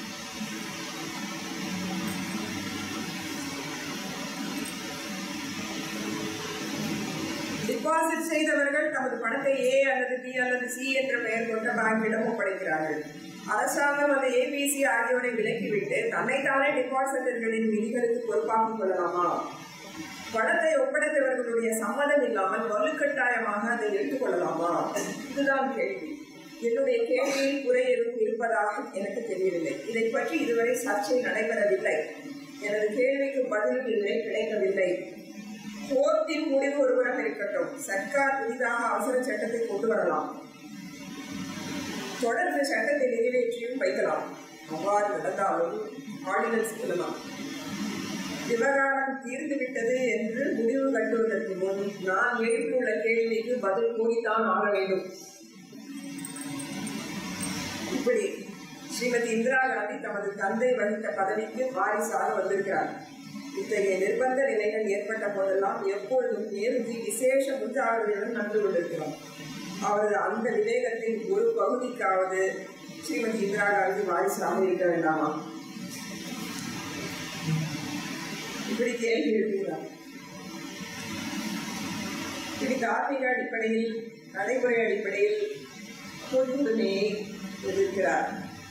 டிபாசிட் செய்தவர்கள் தமது பணத்தை ஏ அல்லது பி அல்லது சி என்ற பெயர் கொண்ட பேங்கிடம் ஒப்படைக்கிறார்கள் அரசாங்கம் அந்த ஏபிசி ஆகியோரை விலக்கிவிட்டு தன்னைத்தானே டிபாசிட்டர்களின் விதிகளுக்கு பொறுப்பாக்கிக் கொள்ளலாமா பணத்தை ஒப்படைத்தவர்களுடைய சம்மதம் இல்லாமல் வலுக்கட்டாயமாக அதை எடுத்துக்கொள்ளலாமா இதுதான் கேள்வி என்னுடைய கேள்வியில் குறை எதுவும் இருப்பதாக எனக்கு தெரியவில்லை இதை பற்றி இதுவரை சர்ச்சை நடைபெறவில்லை எனது கேள்விக்கு பதிலும் இதுவரை கிடைக்கவில்லை கோர்ட்டின் முடிவு ஒருவராக இருக்கட்டும் சர்க்கார் புதிதாக அவசர சட்டத்தை கொண்டு வரலாம் தொடர்ந்து சட்டத்தை நிறைவேற்றியும் வைக்கலாம் அவ்வாறு நடந்தாலும் ஆர்டினன்ஸ் கொள்ளலாம் விவகாரம் தீர்ந்துவிட்டது என்று முடிவு கட்டுவதற்கு முன் நான் எழுப்பியுள்ள கேள்விக்கு பதில் கூறித்தான் ஆக வேண்டும் இப்படி ஸ்ரீமதி இந்திரா காந்தி தமது தந்தை வகித்த பதவிக்கு வாரிசாக வந்திருக்கிறார் இத்தகைய நிர்பந்த நிலைகள் ஏற்பட்ட போதெல்லாம் எப்பொழுதும் நேருஜி விசேஷ முன்ஜாகிரதையுடன் நடந்து கொண்டிருக்கிறோம் அவரது அந்த விவேகத்தின் ஒரு பகுதிக்காவது ஸ்ரீமதி இந்திரா காந்தி வாரிசாக இருக்க வேண்டாமா இப்படி கேள்வி எழுப்புகிறார் இப்படி தார்மீக அடிப்படையில் நடைமுறை அடிப்படையில் பொதுமையை எதிர்க்கிறார்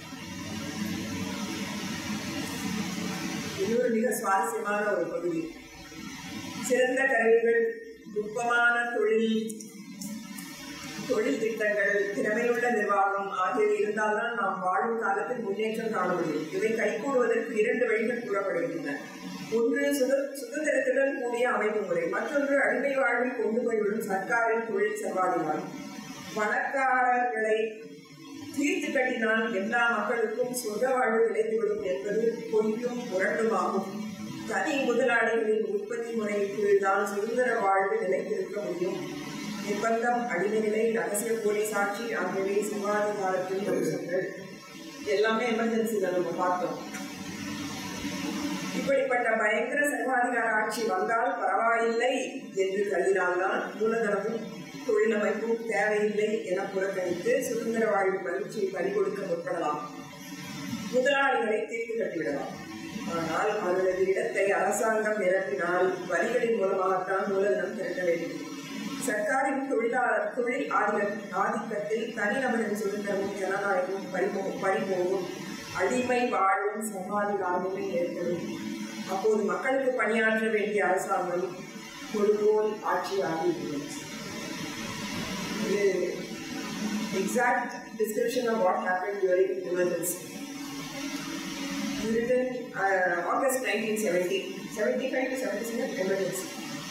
இது ஒரு மிக சுவாரஸ்யமான ஒரு பகுதி சிறந்த கருவிகள் நுட்பமான தொழில் தொழில் திட்டங்கள் திறமையுள்ள நிர்வாகம் ஆகியவை இருந்தால்தான் நாம் வாழும் காலத்தில் முன்னேற்றம் காண முடியும் இவை கைகூடுவதற்கு இரண்டு வழிகள் கூறப்படுகின்றன ஒன்று சுத சுதந்திரத்துடன் கூடிய அமைப்பு முறை மற்றொன்று அடிமை வாழ்வில் கொண்டு போய்விடும் சர்க்காரின் தொழில் செவ்வாதிகாரம் பணக்காரர்களை தீர்த்து கட்டினால் எல்லா மக்களுக்கும் சொந்த வாழ்வு கிடைத்துவிடும் என்பது பொய்யும் புரட்டுமாகும் தனி முதலாளிகளின் உற்பத்தி முறையின் கீழ்தான் சுதந்திர வாழ்வு நிலைத்திருக்க முடியும் நிர்பந்தம் அடிமை நிலை ரகசிய போலி சாட்சி ஆகியவை சமாதிகாரத்தின் அம்சங்கள் எல்லாமே எமர்ஜென்சி தான் நம்ம பார்த்தோம் இப்படிப்பட்ட பயங்கர சர்வாதிகார ஆட்சி வந்தால் பரவாயில்லை என்று கருதினால்தான் மூலதனமும் தொழிலமைப்பும் தேவையில்லை என புறக்கணித்து சுதந்திர வாழ்வு மகிழ்ச்சியை பறிகொடுக்க முற்படலாம் முதலாளிகளை தீர்த்து கட்டிவிடலாம் ஆனால் அவர்களது இடத்தை அரசாங்கம் நிரப்பினால் வரிகளின் மூலமாகத்தான் மூலதனம் திரட்ட வேண்டும் சர்க்காரின் தொழிலாளர் தொழில் ஆதிக்க ஆதிக்கத்தில் தனிநபரின் சுதந்திரமும் ஜனநாயகமும் பறிபோ பறிபோகும் அடிமை வாழும் சமாதிகாரமுமே ஏற்படும் அப்போது மக்களுக்கு பணியாற்ற வேண்டிய அரசாங்கம் கொடுபோல் ஆட்சியாகிவிடும் இது exact description of what happened during emergency. Written uh, August 1970, 75 to 77 emergency.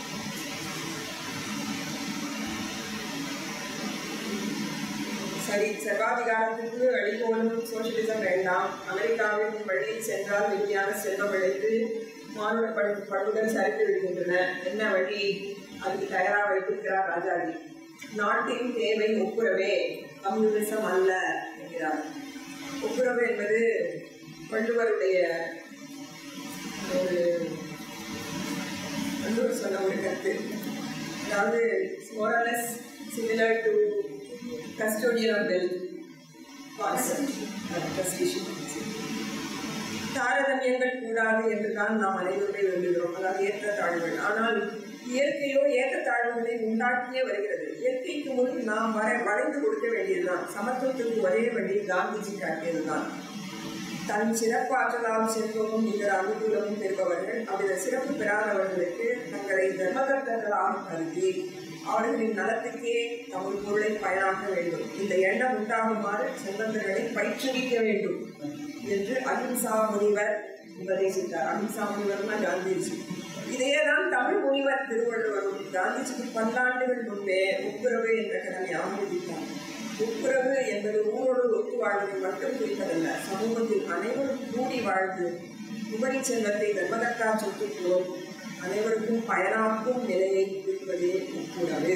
சரி சர்வாதிகாரத்திற்கு வழிபோலும் சோசியலிசம் வேண்டாம் அமெரிக்காவின் வழியில் சென்றால் விஞ்ஞான செல்வம் விளைத்து மானுட பண் பண்புகள் சரித்து விடுகின்றன என்ன வழி அதுக்கு தயாராக வைத்திருக்கிறார் ராஜாஜி நாட்டின் தேவை ஒப்புரவே கம்யூனிசம் அல்ல என்கிறார் ஒப்புரவு என்பது வள்ளுவருடைய ஒரு வள்ளுவர் சொன்ன ஒரு கருத்து அதாவது morals similar to custodian of wealth concept uh, trusteeship. தாரதமியங்கள் கூடாது என்றுதான் நாம் அனைவருமே விரும்புகிறோம் அதாவது ஏற்ற தாழ்வுகள் ஆனால் இயற்கையோ ஏற்ற தாழ்வுகளை உண்டாக்கியே வருகிறது இயற்கைக்கு முன் நாம் வர வளைந்து கொடுக்க வேண்டியதுதான் சமத்துவத்துக்கு ஒரே வழி காந்திஜி காட்டியதுதான் தன் சிறப்பாற்றலால் செல்வமும் இதர அனுகூலமும் பெறுபவர்கள் அவ்வித சிறப்பு பெறாதவர்களுக்கு தங்களை தர்மகர்த்தர்களாக கருதி அவர்களின் நலத்துக்கே தமது பொருளை பயனாக்க வேண்டும் இந்த எண்ணம் உண்டாகுமாறு செல்வந்தர்களை பயிற்றுவிக்க வேண்டும் என்று அஹிம்சா முனிவர் உபதேசித்தார் அஹிம்சா முனிவர்னா காந்திஜி இதையேதான் தமிழ் முனிவர் திருவள்ளுவரும் காந்திஜிக்கு பல்லாண்டுகள் முன்பே ஒப்புரவு என்ற கடமை ஆரம்பித்தார் ஒப்புரவு என்பது ஊரோடு ஒத்து வாழ்வதை மட்டும் குறிப்பதல்ல சமூகத்தில் அனைவரும் கூடி வாழ்ந்து உபரி செல்வத்தை வெண்மதக்கா சொத்து போல் அனைவருக்கும் பயனாக்கும் நிலையை குறிப்பதே ஒப்புரவு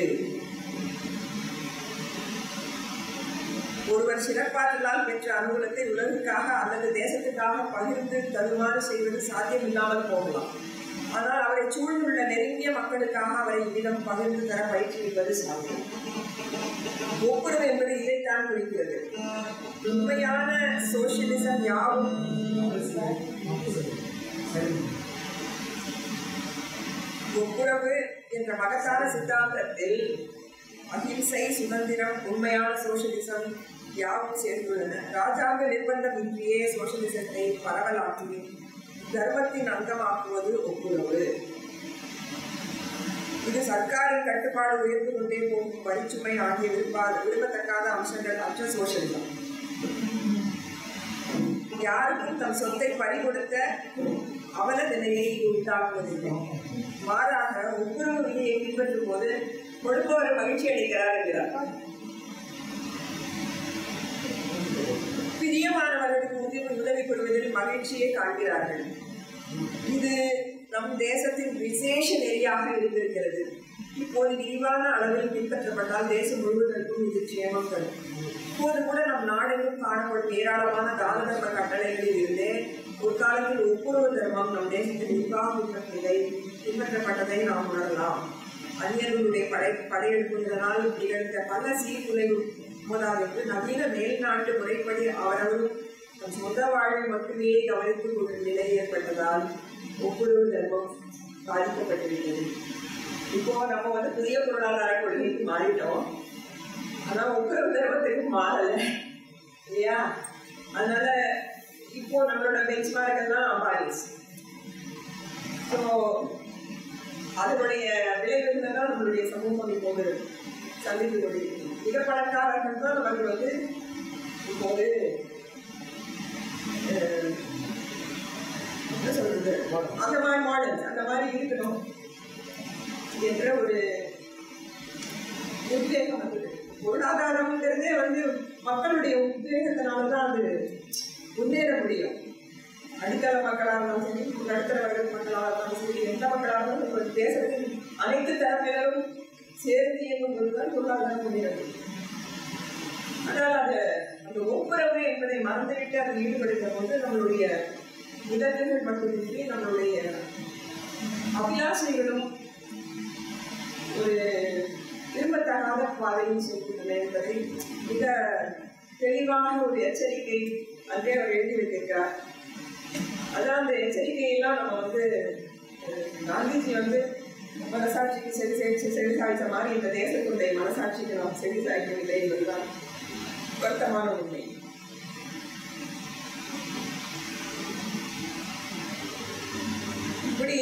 ஒருவர் சிறப்பாற்றலால் பெற்ற அனுகூலத்தை உலகுக்காக அல்லது தேசத்துக்காக பகிர்ந்து தருமாறு செய்வது சாத்தியமில்லாமல் போகலாம் ஆனால் அவரை சூழ்ந்துள்ள நெருங்கிய மக்களுக்காக அவரை இவ்விதம் பகிர்ந்து தர பயிற்றுவிப்பது சாத்தியம் ஒப்புரவு என்பது இதைத்தான் குறிக்கிறது உண்மையான சோசியலிசம் யாவும் ஒப்புரவு என்ற மகத்தான சித்தாந்தத்தில் அகிம்சை சுதந்திரம் உண்மையான சோசியலிசம் யாவும் சேர்ந்துள்ளன ராஜாங்க நிர்பந்தம் இன்றியே சோசியலிசத்தை பரவலாக்கி தர்மத்தின் அங்கமாக்குவது ஒப்புரவு இது சர்க்காரின் கட்டுப்பாடு உயர்ந்து கொண்டே போகும் வரிச்சுமை ஆகிய விரும்பாத விரும்பத்தக்காத அம்சங்கள் அற்ற சோசியலிசம் யாருக்கும் தம் சொத்தை பறிகொடுத்த அவல நிலையை இது உண்டாக்குவதில்லை மாறாக ஒப்புரவு விதியை பின்பற்றும் போது கொடுப்பவர் மகிழ்ச்சி அளிக்கிறார் என்கிறார் பிரியமானவர்களுக்கு உதவி உதவி கொள்வதில் மகிழ்ச்சியை காண்கிறார்கள் இது நம் தேசத்தின் விசேஷ நெறியாக இருந்திருக்கிறது இப்போது விரிவான அளவில் பின்பற்றப்பட்டால் தேசம் முழுவதற்கும் இது க்ஷேமம் தரும் இப்போது கூட நம் நாடெங்கும் காணப்படும் ஏராளமான தான தர்ம கட்டளைகளில் இருந்தே ஒரு காலத்தில் ஒப்புரவு தர்மம் நம் தேசத்தில் விரிவாக பின்பற்றதை பின்பற்றப்பட்டதை நாம் உணரலாம் அந்நியர்களுடைய படை படையெடுப்புதனால் நிகழ்ந்த பல சீர்குலைவு முதலாவது நவீன மேல்நாட்டு முறைப்படி அவரவரும் தம் சொந்த வாழ்வை மட்டுமே கவனித்துக் கொள்ளும் நிலை ஏற்பட்டதால் ஒப்புரவு தர்மம் பாதிக்கப்பட்டுவிட்டது இப்போ நம்ம வந்து புதிய பொருளாதார கொள்கைக்கு மாறிட்டோம் ஆனா ஒப்புரவு தர்மத்துக்கு மாறல இல்லையா அதனால இப்போ நம்மளோட பெஞ்ச்மார்க் எல்லாம் பாரிஸ் ஸோ அதனுடைய விளைவுகள் தான் நம்மளுடைய சமூகம் இப்போது சந்தித்து கொண்டிருக்கிறது மிக பணக்காரர்கள் தான் நமக்கு வந்து இப்போது அஹ், என்ன சொல்றது அந்த மாதிரி மாடல் அந்த மாதிரி இருக்கணும் என்ற ஒரு உத்வேகம் வந்தது பொருளாதாரம்ங்கிறதே வந்து மக்களுடைய உத்வேகத்தினால தான் அது முன்னேற முடியும் அடித்தள மக்களாக இருந்தாலும் சரி நடுத்தர வர்க்க மக்களாக இருந்தாலும் சரி எந்த மக்களாக இருந்தாலும் ஒரு தேசத்தின் அனைத்து தரப்பினரும் சேர்ந்து இயங்கும் பொழுதுதான் பொருளாதாரம் முன்னேற முடியும் ஆனால் அந்த அந்த ஒப்புரவு என்பதை மறந்துவிட்டு அதில் ஈடுபடுகிற போது நம்மளுடைய இலக்குகள் மட்டுமின்றி நம்மளுடைய அபிலாஷைகளும் ஒரு விரும்பத்தகாத பாதையில் செல்கின்றன என்பதை மிக தெளிவான ஒரு எச்சரிக்கை அன்றே அவர் எழுதி வைத்திருக்கிறார் அதான் அந்த எச்சரிக்கையெல்லாம் நம்ம வந்து அஹ், காந்திஜி வந்து மனசாட்சிக்கு செவி செவி செவி சாய்த்த மாதிரி இந்த தேசத்துடைய மனசாட்சிக்கு நாம் செவி சாய்க்கவில்லை என்பதுதான் வருத்தமான உண்மை இப்படி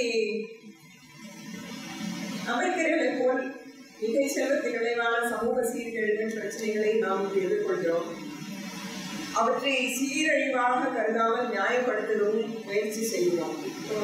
அமெரிக்கர்களைப் போல் மிகை செல்வத்தின் விளைவான சமூக சீர்கேடுகள் பிரச்சனைகளை நாம் இன்று எதிர்கொள்கிறோம் அவற்றை சீரழிவாக கருதாமல் நியாயப்படுத்தவும் முயற்சி செய்கிறோம் இப்போ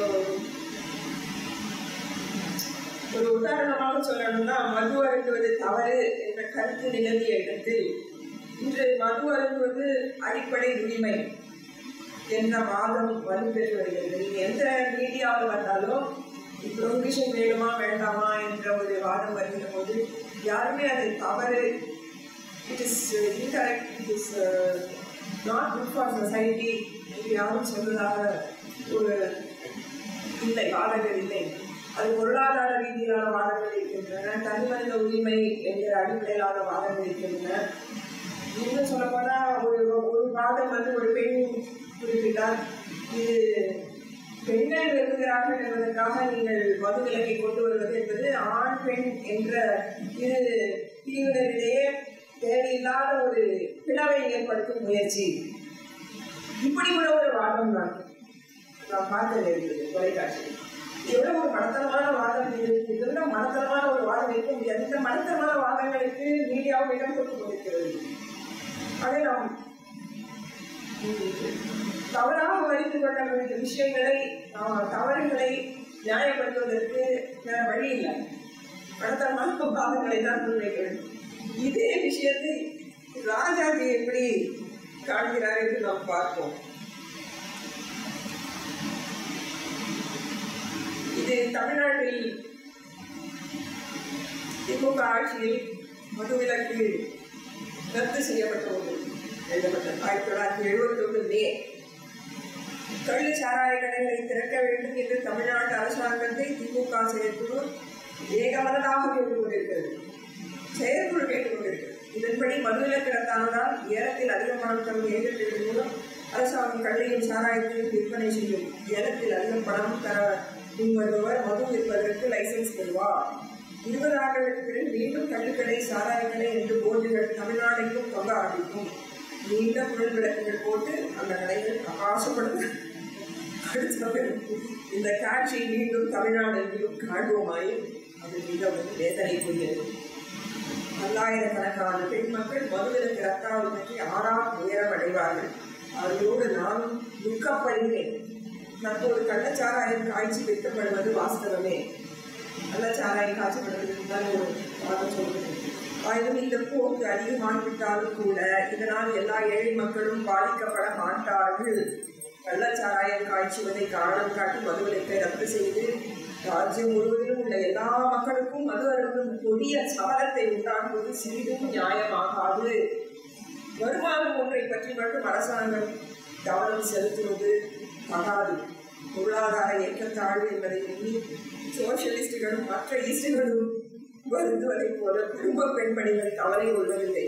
ஒரு உதாரணமாக சொல்லணும்னா மது அருந்துவது தவறு என்ற கருத்து நிலவிய இடத்தில் இன்று மது அருந்துவது அடிப்படை உரிமை என்ற வாதம் வலுப்பெற்று வருகிறது நீங்க எந்த மீடியாவில் வந்தாலும் ப்ரொவிஷன் வேணுமா வேண்டாமா என்ற ஒரு வாதம் வருகிற போது யாருமே அது தவறு it is incorrect it is not good for society என்று யாரும் சொல்வதாக ஒரு இல்லை வாதங்கள் இல்லை அது பொருளாதார ரீதியிலான வாதங்கள் இருக்கின்றன தனிமனித உரிமை என்கிற அடிப்படையிலான வாதங்கள் இருக்கின்றன இன்னும் சொல்லப்போனா ஒரு ஒரு வாதம் வந்து ஒரு பெண் குறிப்பிட்டார் இது பெண்கள் விரும்புகிறார்கள் என்பதற்காக நீங்கள் மது விலக்கை கொண்டு வருவது என்பது ஆண் பெண் என்ற இரு பிரிவினரிடையே தேவையில்லாத ஒரு பிளவை ஏற்படுத்தும் முயற்சி இப்படி கூட ஒரு வாதம் தான் நான் பார்த்தது இருக்குது தொலைக்காட்சியில் எவ்வளவு ஒரு மடத்தனமான வாதம் இது இதோட மடத்தனமான ஒரு வாதம் இருக்க முடியாது இந்த மடத்தனமான வாதங்களுக்கு மீடியாவும் இடம் கொடுத்து கொண்டிருக்கிறது அதை நாம் உம், தவறாக வலித்து கொண்ட வேண்டிய விஷயங்களை ஆஹ், தவறுகளை நியாயப்படுத்துவதற்கு வேற வழி இல்லை மடத்தனமான வாதங்களை தான் முன்வைக்க வேண்டும் இதே விஷயத்தை ராஜாஜி எப்படி காண்கிறார் என்று நாம் பார்ப்போம் இது தமிழ்நாட்டில் திமுக ஆட்சியில் மதுவிலக்கு ரத்து செய்யப்பட்ட ஒன்று எழுதப்பட்டது ஆயிரத்தி தொள்ளாயிரத்தி எழுபத்தி ஒன்று மே கள்ளு சாராய கடைகளை திறக்க வேண்டும் என்று தமிழ்நாடு அரசாங்கத்தை திமுக செயற்குழு ஏகமனதாக கேட்டுக்கொண்டிருக்கிறது செயற்குழு கேட்டுக்கொண்டிருக்கிறது இதன்படி மதுவிலக்கு ரத்தானதால் ஏலத்தில் அதிகமான தரும் ஏஜென்ட்கள் மூலம் அரசாங்கம் கள்ளையும் சாராயத்தையும் விற்பனை செய்யும் ஏலத்தில் அதிகம் பணம் தர முன்வருபவர் மது விற்பதற்கு லைசன்ஸ் பெறுவார் இருபது ஆண்டுகளுக்கு பிறகு மீண்டும் கள்ளுக்கடை சாராயக்கடை என்று போர்டுகள் தமிழ்நாடெங்கும் தொங்க ஆரம்பிக்கும் நீண்ட குழல் விளக்குகள் போட்டு அந்த கடைகள் பிரகாசப்படுத்த அடுத்தவர் இந்த காட்சியை மீண்டும் தமிழ்நாடெங்கிலும் காண்போமாயின் அது மிகவும் வேதனைக்குரியது பல்லாயிரக்கணக்கான பெண் மக்கள் மதுவிலக்கு ரத்தாவை பற்றி ஆறாம் உயரம் அடைவார்கள் அவர்களோடு நானும் துக்கப்படுகிறேன் தற்போது கள்ளச்சாராயம் காய்ச்சி விற்கப்படுவது வாஸ்தவமே கள்ளச்சாராயம் காய்ச்சப்படுவதற்கு தான் ஒரு வாதம் சொல்கிறது ஆயினும் இந்த போக்கு அதிகமாகிவிட்டாலும் கூட இதனால் எல்லா ஏழை மக்களும் பாதிக்கப்பட மாட்டார்கள் கள்ளச்சாராயம் காய்ச்சுவதை காரணம் காட்டி மதுவிலக்கை ரத்து செய்து ராஜ்யம் முழுவதிலும் உள்ள எல்லா மக்களுக்கும் மது அருந்தும் கொடிய சபலத்தை உண்டாக்குவது சிறிதும் நியாயமாகாது வருமானம் ஒன்றை பற்றி மட்டும் அரசாங்கம் கவனம் செலுத்துவது தகாது பொருளாதார ஏற்றத்தாழ்வு என்பதை எண்ணி சோசியலிஸ்டுகளும் மற்ற ஈஸ்டுகளும் வருந்துவதைப் போல குடும்ப பெண்மணிகள் கவலை கொள்வதில்லை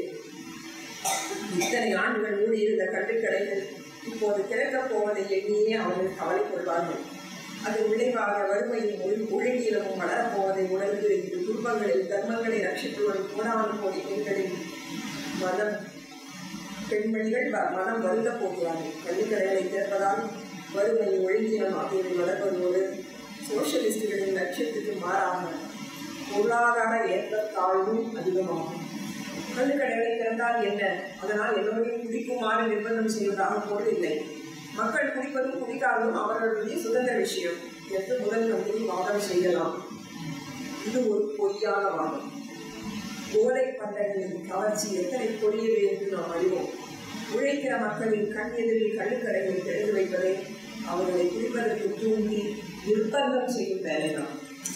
இத்தனை ஆண்டுகள் மூடியிருந்த கட்டுக்கடைகள் இப்போது திறக்கப் போவதை எண்ணியே அவர்கள் கவலை கொள்வார்கள் அதன் விளைவாக வறுமையும் ஒழு- ஒழுங்கீனமும் வளரப்போவதை உணர்ந்து இந்த குடும்பங்களில் தர்மங்களை ரட்சித்து வரும் கோடான கோடி பெண்களின் மனம் பெண்மணிகள் வ- மனம் வருந்த போகிறார்கள் கல்விக்கடைகளை திறப்பதால் வறுமை ஒழுங்கீனம் ஆகியவை வளர்வதோடு சோசியலிஸ்டுகளின் லட்சியத்துக்கு மாறாக பொருளாதார ஏற்றத்தாழ்வும் அதிகமாகும் கல்லுக்கடைகளை திறந்தால் என்ன அதனால் எல்லோரையும் குடிக்குமாறு நிர்பந்தம் செய்வதாக பொருளில்லை மக்கள் குடிப்பதும் குடிக்காததும் அவர்களுடைய சுதந்திர விஷயம் என்று முதல் மந்திரி வாதம் செய்யலாம் இது ஒரு பொய்யான வாதம் போதை பண்டங்களின் கவர்ச்சி எத்தனை கொடியது என்று நாம் அறிவோம் உழைக்கிற மக்களின் கண் எதிரில் கள்ளுக்கடைகளை திறந்து வைப்பதை அவர்களை குடிப்பதற்கு தூண்டி நிர்பந்தம் செய்யும் வேலைதான்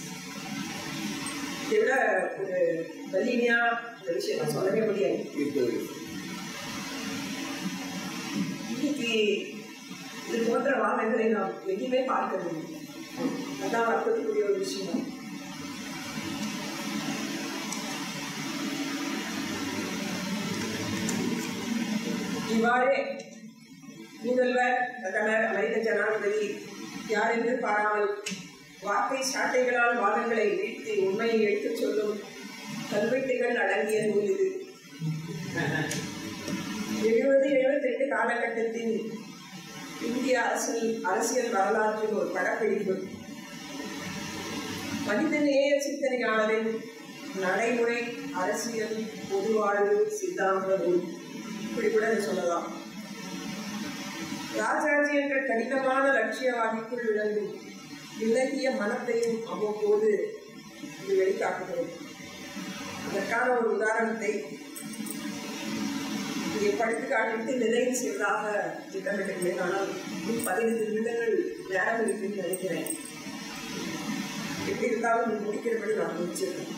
இதை விட ஒரு வலிமையா இந்த விஷயத்தை சொல்லவே முடியாது இருப்பது இன்னைக்கு இது போன்ற வாதங்களை நாம் எங்கேயுமே பார்க்க முடியும் அதான் வருத்தத்துக்குரிய ஒரு விஷயம் இவ்வாறே முதல்வர் பிரதமர் அமெரிக்க ஜனாதிபதி யார் என்று பாராமல் வார்த்தை சாட்டைகளால் வாதங்களை வீழ்த்தி உண்மையை எடுத்துச் சொல்லும் கல்வெட்டுகள் அடங்கிய நூல் இது எழுபது எழுபத்தி ரெண்டு காலகட்டத்தின் இந்திய அரசியல் அரசியல் வரலாற்றின் ஒரு படப்பிடிப்பு மனிதநேய சிந்தனையாளரின் நடைமுறை அரசியல் பொதுவாழ்வு சித்தாந்த நூல் இப்படி கூட இதை சொல்லலாம் ராஜாஜி என்ற கடினமான லட்சியவாதிக்குள் விளங்கும் விலகிய மனத்தையும் அவ்வப்போது இது வெளிக்காட்டுகிறது அதற்கான ஒரு உதாரணத்தை இதை படித்து காட்டிட்டு நிறைவு செய்வதாக திட்டமிட்டிருந்தேன் ஆனால் இன்னும் பதினைந்து நிமிடங்கள் நேரம் இருக்குன்னு நினைக்கிறேன் எப்படி இருந்தாலும் இது முடிக்கிறபடி நான் முடிச்சிருக்கேன்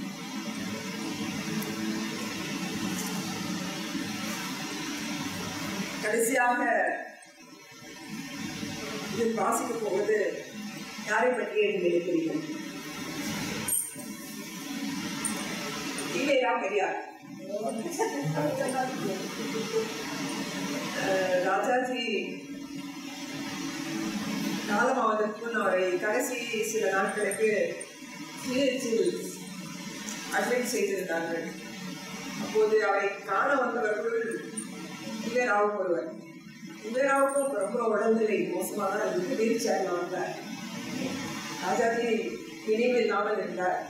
கடைசியாக இதில் வாசிக்க போவது யாரை பற்றி என்று நினைக்கிறீர்கள் ஈவேரா பெரியார் அஹ் ராஜாஜி காலமாவதற்கு முன் அவரை கடைசி சில நாட்களுக்கு சிஹெச்சில் அட்மிட் செய்திருந்தார்கள் அப்போது அவரை காண வந்தவர்கள் ஈவேராவும் ஒருவர் ஈவேராவுக்கும் ரொம்ப உடல்நிலை மோசமாக தான் இருந்தது வீல் சேர்ல வந்தார் ராஜாஜி நினைவு இல்லாமல் இருந்தார்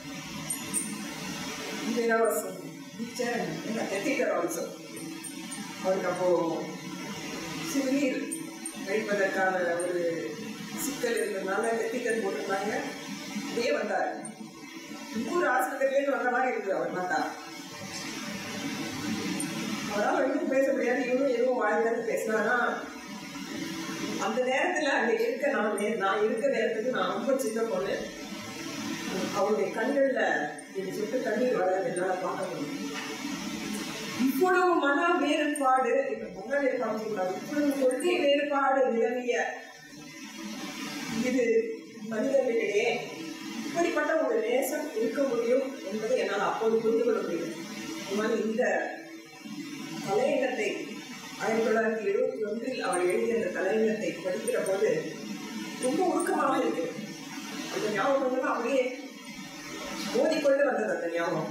ஈவேரா வாஸ் டீச்சர் டெத்திக்கர் ஆல்சோ அவருக்கு அப்போ சிறுநீர் கழிப்பதற்கான ஒரு சிக்கல் இருந்ததுனால டெத்திக்கர் போட்டிருந்தாங்க அப்படியே வந்தார் ஊர் ஆஸ்பத்திரியிலேருந்து வந்த மாதிரி இருக்குது அவர் பார்த்தா அவரால் ஒன்றும் பேச முடியாது இவரும் எதுவும் வாழ்ந்தாலும் பேசினானா அந்த நேரத்துல அங்க இருக்க நான் நே- நான் இருக்க நேரத்துக்கு நான் ரொம்ப சின்ன பொண்ணு அவருடைய கண்கள்ல என் சொட்டு கண்ணீர் வர என்னால பார்க்க முடியும் இவ்வளவு மன வேறுபாடு இப்ப மன வேறுபாடு சொல்லலாம் இவ்வளவு கொள்கை வேறுபாடு நிலவிய இது மனிதர்களிடையே இப்படிப்பட்ட ஒரு நேசம் இருக்க முடியும் என்பதை என்னால் அப்போது புரிந்து கொள்ள முடியும் ஆனால் இந்த தலையங்கத்தை ஆயிரத்தி தொள்ளாயிரத்தி எழுபத்தி ஒன்றில் அவர் எழுதிய அந்த தலையங்கத்தை படிக்கிற போது ரொம்ப உருக்கமாக இருக்கு அந்த ஞாபகங்கள்லாம் அப்படியே ஓதிக்கொண்டு வந்தது அந்த ஞாபகம்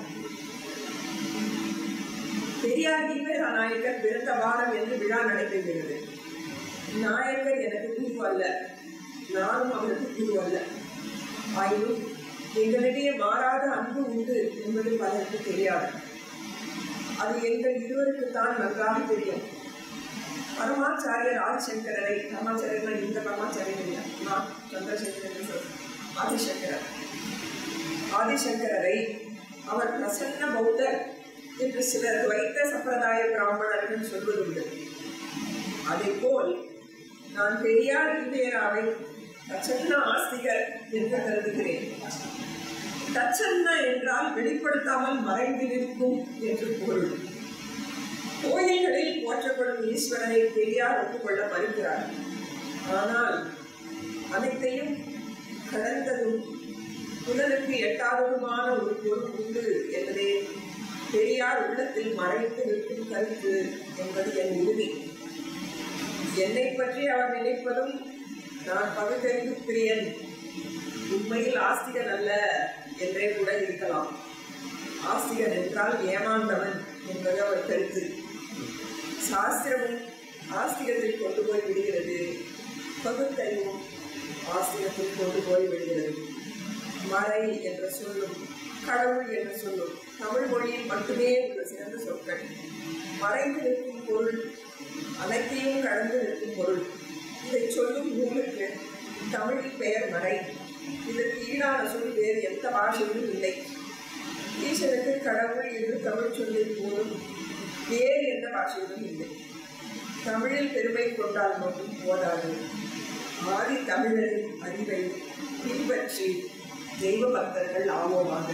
பெரியார் தீபக நாயக்கர் பிறந்த வாரம் என்று விழா நடைபெறுகிறது நாயக்கர் எனக்கு குரு அல்ல நானும் அவருக்கு குரு அல்ல ஆயினும் எங்களிடையே மாறாத அன்பு உண்டு என்பது பலருக்கு தெரியாது அது எங்கள் இருவருக்குத்தான் நன்றாக தெரியும் பரமாச்சாரியர் ஆதிசங்கரரை பரமாச்சாரியர்கள் இந்த பரமாச்சாரியர் இல்லை நான் சந்திரசேகரன் என்று சொல்றேன். ஆதிசங்கரர் ஆதிசங்கரரை அவர் பிரசன்ன பௌத்தர் என்று சிலர் வைத்த சம்பிரதாய பிராமணர்கள் சொல்வதுண்டு அதேபோல் நான் பெரியார் இந்தியராவை பிரசன்ன ஆஸ்திகர் என்று கருதுகிறேன் தச்சன்ன என்றால் வெளிப்படுத்தாமல் மறைந்து நிற்கும் என்று பொருள் கோயில்களில் போற்றப்படும் ஈஸ்வரனை பெரியார் ஒப்புக்கொள்ள மறுக்கிறார் ஆனால் அனைத்தையும் கடந்ததும் புலனுக்கு எட்டாததுமான ஒரு பொருள் உண்டு என்பதே பெரியார் உள்ளத்தில் மறைத்து நிற்கும் கருத்து என்பது என் உறுதி என்னை பற்றி அவர் நினைப்பதும் நான் பகுத்தறிவு பிரியன் உண்மையில் ஆஸ்திகன் அல்ல என்றே கூட இருக்கலாம் ஆஸ்திகன் என்றால் ஏமாந்தவன் என்பது அவர் கருத்து சாஸ்திரமும் ஆஸ்திகத்தில் கொண்டு போய் விடுகிறது பகுத்தறிவும் ஆஸ்திகத்தில் கொண்டு போய் விடுகிறது மறை என்ற சொல்லும் கடவுள் என்ற சொல்லும் தமிழ் மொழியில் மட்டுமே உள்ள சிறந்த சொற்கள் மறைந்து நிற்கும் பொருள் அனைத்தையும் கடந்து நிற்கும் பொருள் இதை சொல்லும் நூலுக்கு தமிழில் பெயர் மறை இதற்கு ஈடான சொல் வேறு எந்த பாஷையிலும் இல்லை ஈஸ்வருக்கு கடவுள் என்று தமிழ் சொல்லில் போதும் வேறு எந்த பாஷையிலும் இல்லை தமிழில் பெருமை கொண்டால் மட்டும் போதாது ஆதி தமிழரின் அறிவை பின்பற்றி தெய்வ பக்தர்கள் ஆவோமாக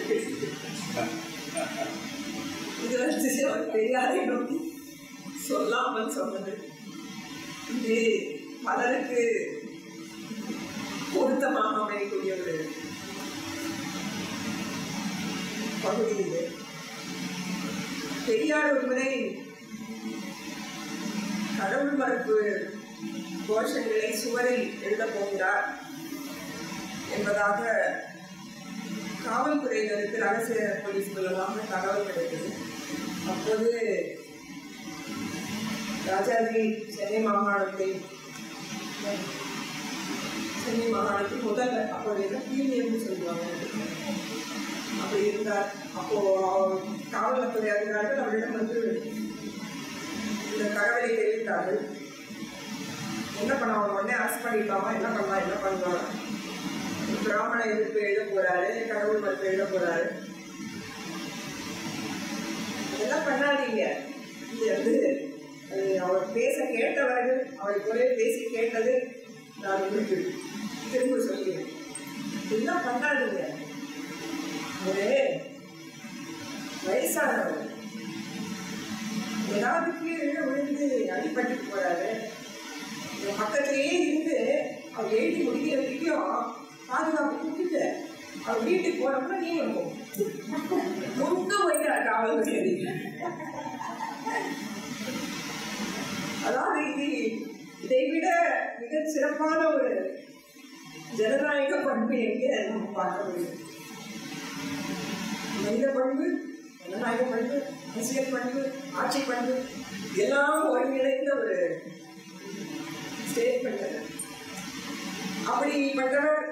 இது வந்து அவர் பெரியாரை நோக்கி சொல்லாமல் சொன்னது இது பலருக்கு பொருத்தமாக அமையக்கூடிய ஒரு பகுதி இது பெரியார் ஒரு முறை கடவுள் மறுப்பு கோஷங்களை சுவரில் எழுதப் போகிறார் என்பதாக காவல்துறையினருக்கு ரகசிய போலீஸ் மூலமாக தகவல் கிடைத்தது அப்போது ராஜாஜி சென்னை மாகாணத்தில் சென்னை மாகாணத்தில் முதல்ல அப்போது என்ன பிஎம்னு சொல்லுவாங்க அப்படி இருந்தார் அப்போ காவல்துறை அதிகாரிகள் அவரிடம் வந்து இந்த தகவலை தெரிவித்தார்கள் என்ன பண்ண அவன் உடனே அரெஸ்ட் பண்ணிட்டாமா என்ன பண்ணலாம் என்ன பண்ணலாம் பிராமண எதிர்ப்பு எழுத போறாரு கடவுள் மறுப்பு எழுத போறாரு இதெல்லாம் பண்ணாதீங்க இது வந்து அது அவர் பேச கேட்டவர்கள் அவரை குறை பேசி கேட்டது நான் உங்களுக்கு திரும்ப சொல்கிறேன் இதெல்லாம் பண்ணாதீங்க ஒரு வயசானவர் ஏதாவது கீழே விழுந்து அடிபட்டு போறாரு என் பக்கத்திலேயே இருந்து அவர் எழுதி முடிக்கிற வரைக்கும் பாதுகாப்பு கொடுத்துட்டு அவர் வீட்டுக்கு போனப்ப நீங்க முந்து வைக்கிறார் காவல்துறை அதாவது இது இதை விட மிக சிறப்பான ஒரு ஜனநாயக பண்பு எங்கே நம்ம பார்க்க முடியும் மனித பண்பு ஜனநாயக பண்பு அரசியல் பண்பு ஆட்சி பண்பு எல்லாம் ஒருங்கிணைந்த ஒரு ஸ்டேட்மெண்ட் அப்படிப்பட்டவர்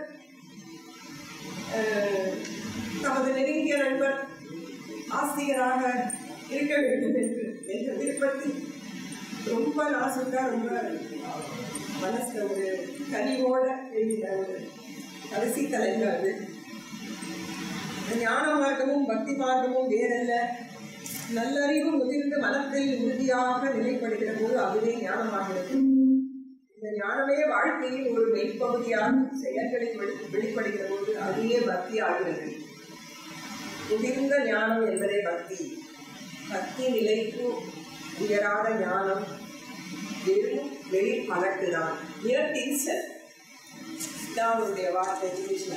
அஹ், தமது நெருங்கிய நண்பர் ஆசிரியராக இருக்க வேண்டும் என்று என்ற விருப்பத்தில் ரொம்ப நாசுக்கா ரொம்ப மனசுல ஒரு கனிவோட எழுதின ஒரு கடைசி தலைங்க அது ஞான மார்க்கமும் பக்தி மார்க்கமும் வேறல்ல நல்லறிவு முதிர்ந்து மனத்தில் உறுதியாக நிலைப்படுகிற போது அதுவே ஞானமாகிறது இந்த ஞானமே வாழ்க்கையின் ஒரு மெய்ப்பகுதியாக செயல்களில் வெளி- வெளிப்படுகிற போது அதுவே பக்தி ஆகிறது முதிர்ந்த ஞானம் என்பதே பக்தி பக்தி நிலைக்கு உயராத ஞானம் வெறும் வெளி பழக்குதான் நிறத்தின்சல் இதான் அவருடைய வார்த்தை இங்கிலீஷ்ல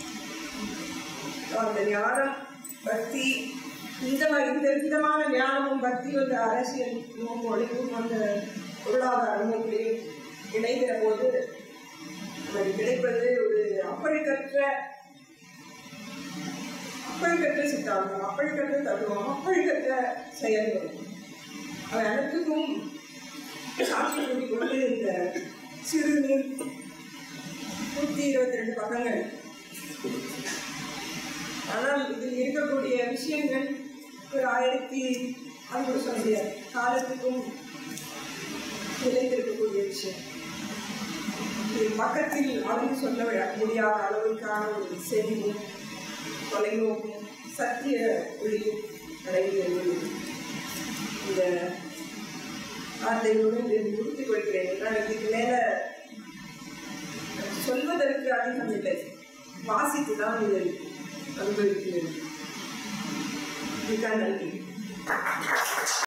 அந்த ஞானம் பக்தி இந்த மாதிரி இந்த விதமான ஞானமும் பக்தி வந்து அரசியல் நோக்கோடையும் அந்த பொருளாதார நோக்கிலையும் இணைகிற போது நமக்கு கிடைப்பது ஒரு அப்பழுக்கற்ற அப்பழுக்கற்ற சித்தாந்தம் அப்பழுக்கற்ற தத்துவம் அப்பழுக்கற்ற செயல்கள் அவை அனைத்துக்கும் சாட்சி கூட்டி கொண்டு இந்த சிறு நீர் நூற்றி இருபத்தி ரெண்டு பக்கங்கள் ஆனால் இதில் இருக்கக்கூடிய விஷயங்கள் ஒரு ஆயிரத்தி அறுநூறு சொல்ல முடியாது காலத்துக்கும் நிலைத்திருக்கக்கூடிய விஷயம் இது பக்கத்தில் அளவு சொல்ல விட- முடியாத அளவுக்கான ஒரு செறிவும் தொலைநோக்கும் சத்திய ஒளியும் அடங்கிய இந்த வார்த்தைகளுடன் இதை நிறுத்திக் கொள்கிறேன் என்றால் இதுக்கு மேல சொல்வதற்கு அதிகம் இல்லை வாசித்து தான் இதை அனுபவிக்கிறேன் இதுதான் நன்றி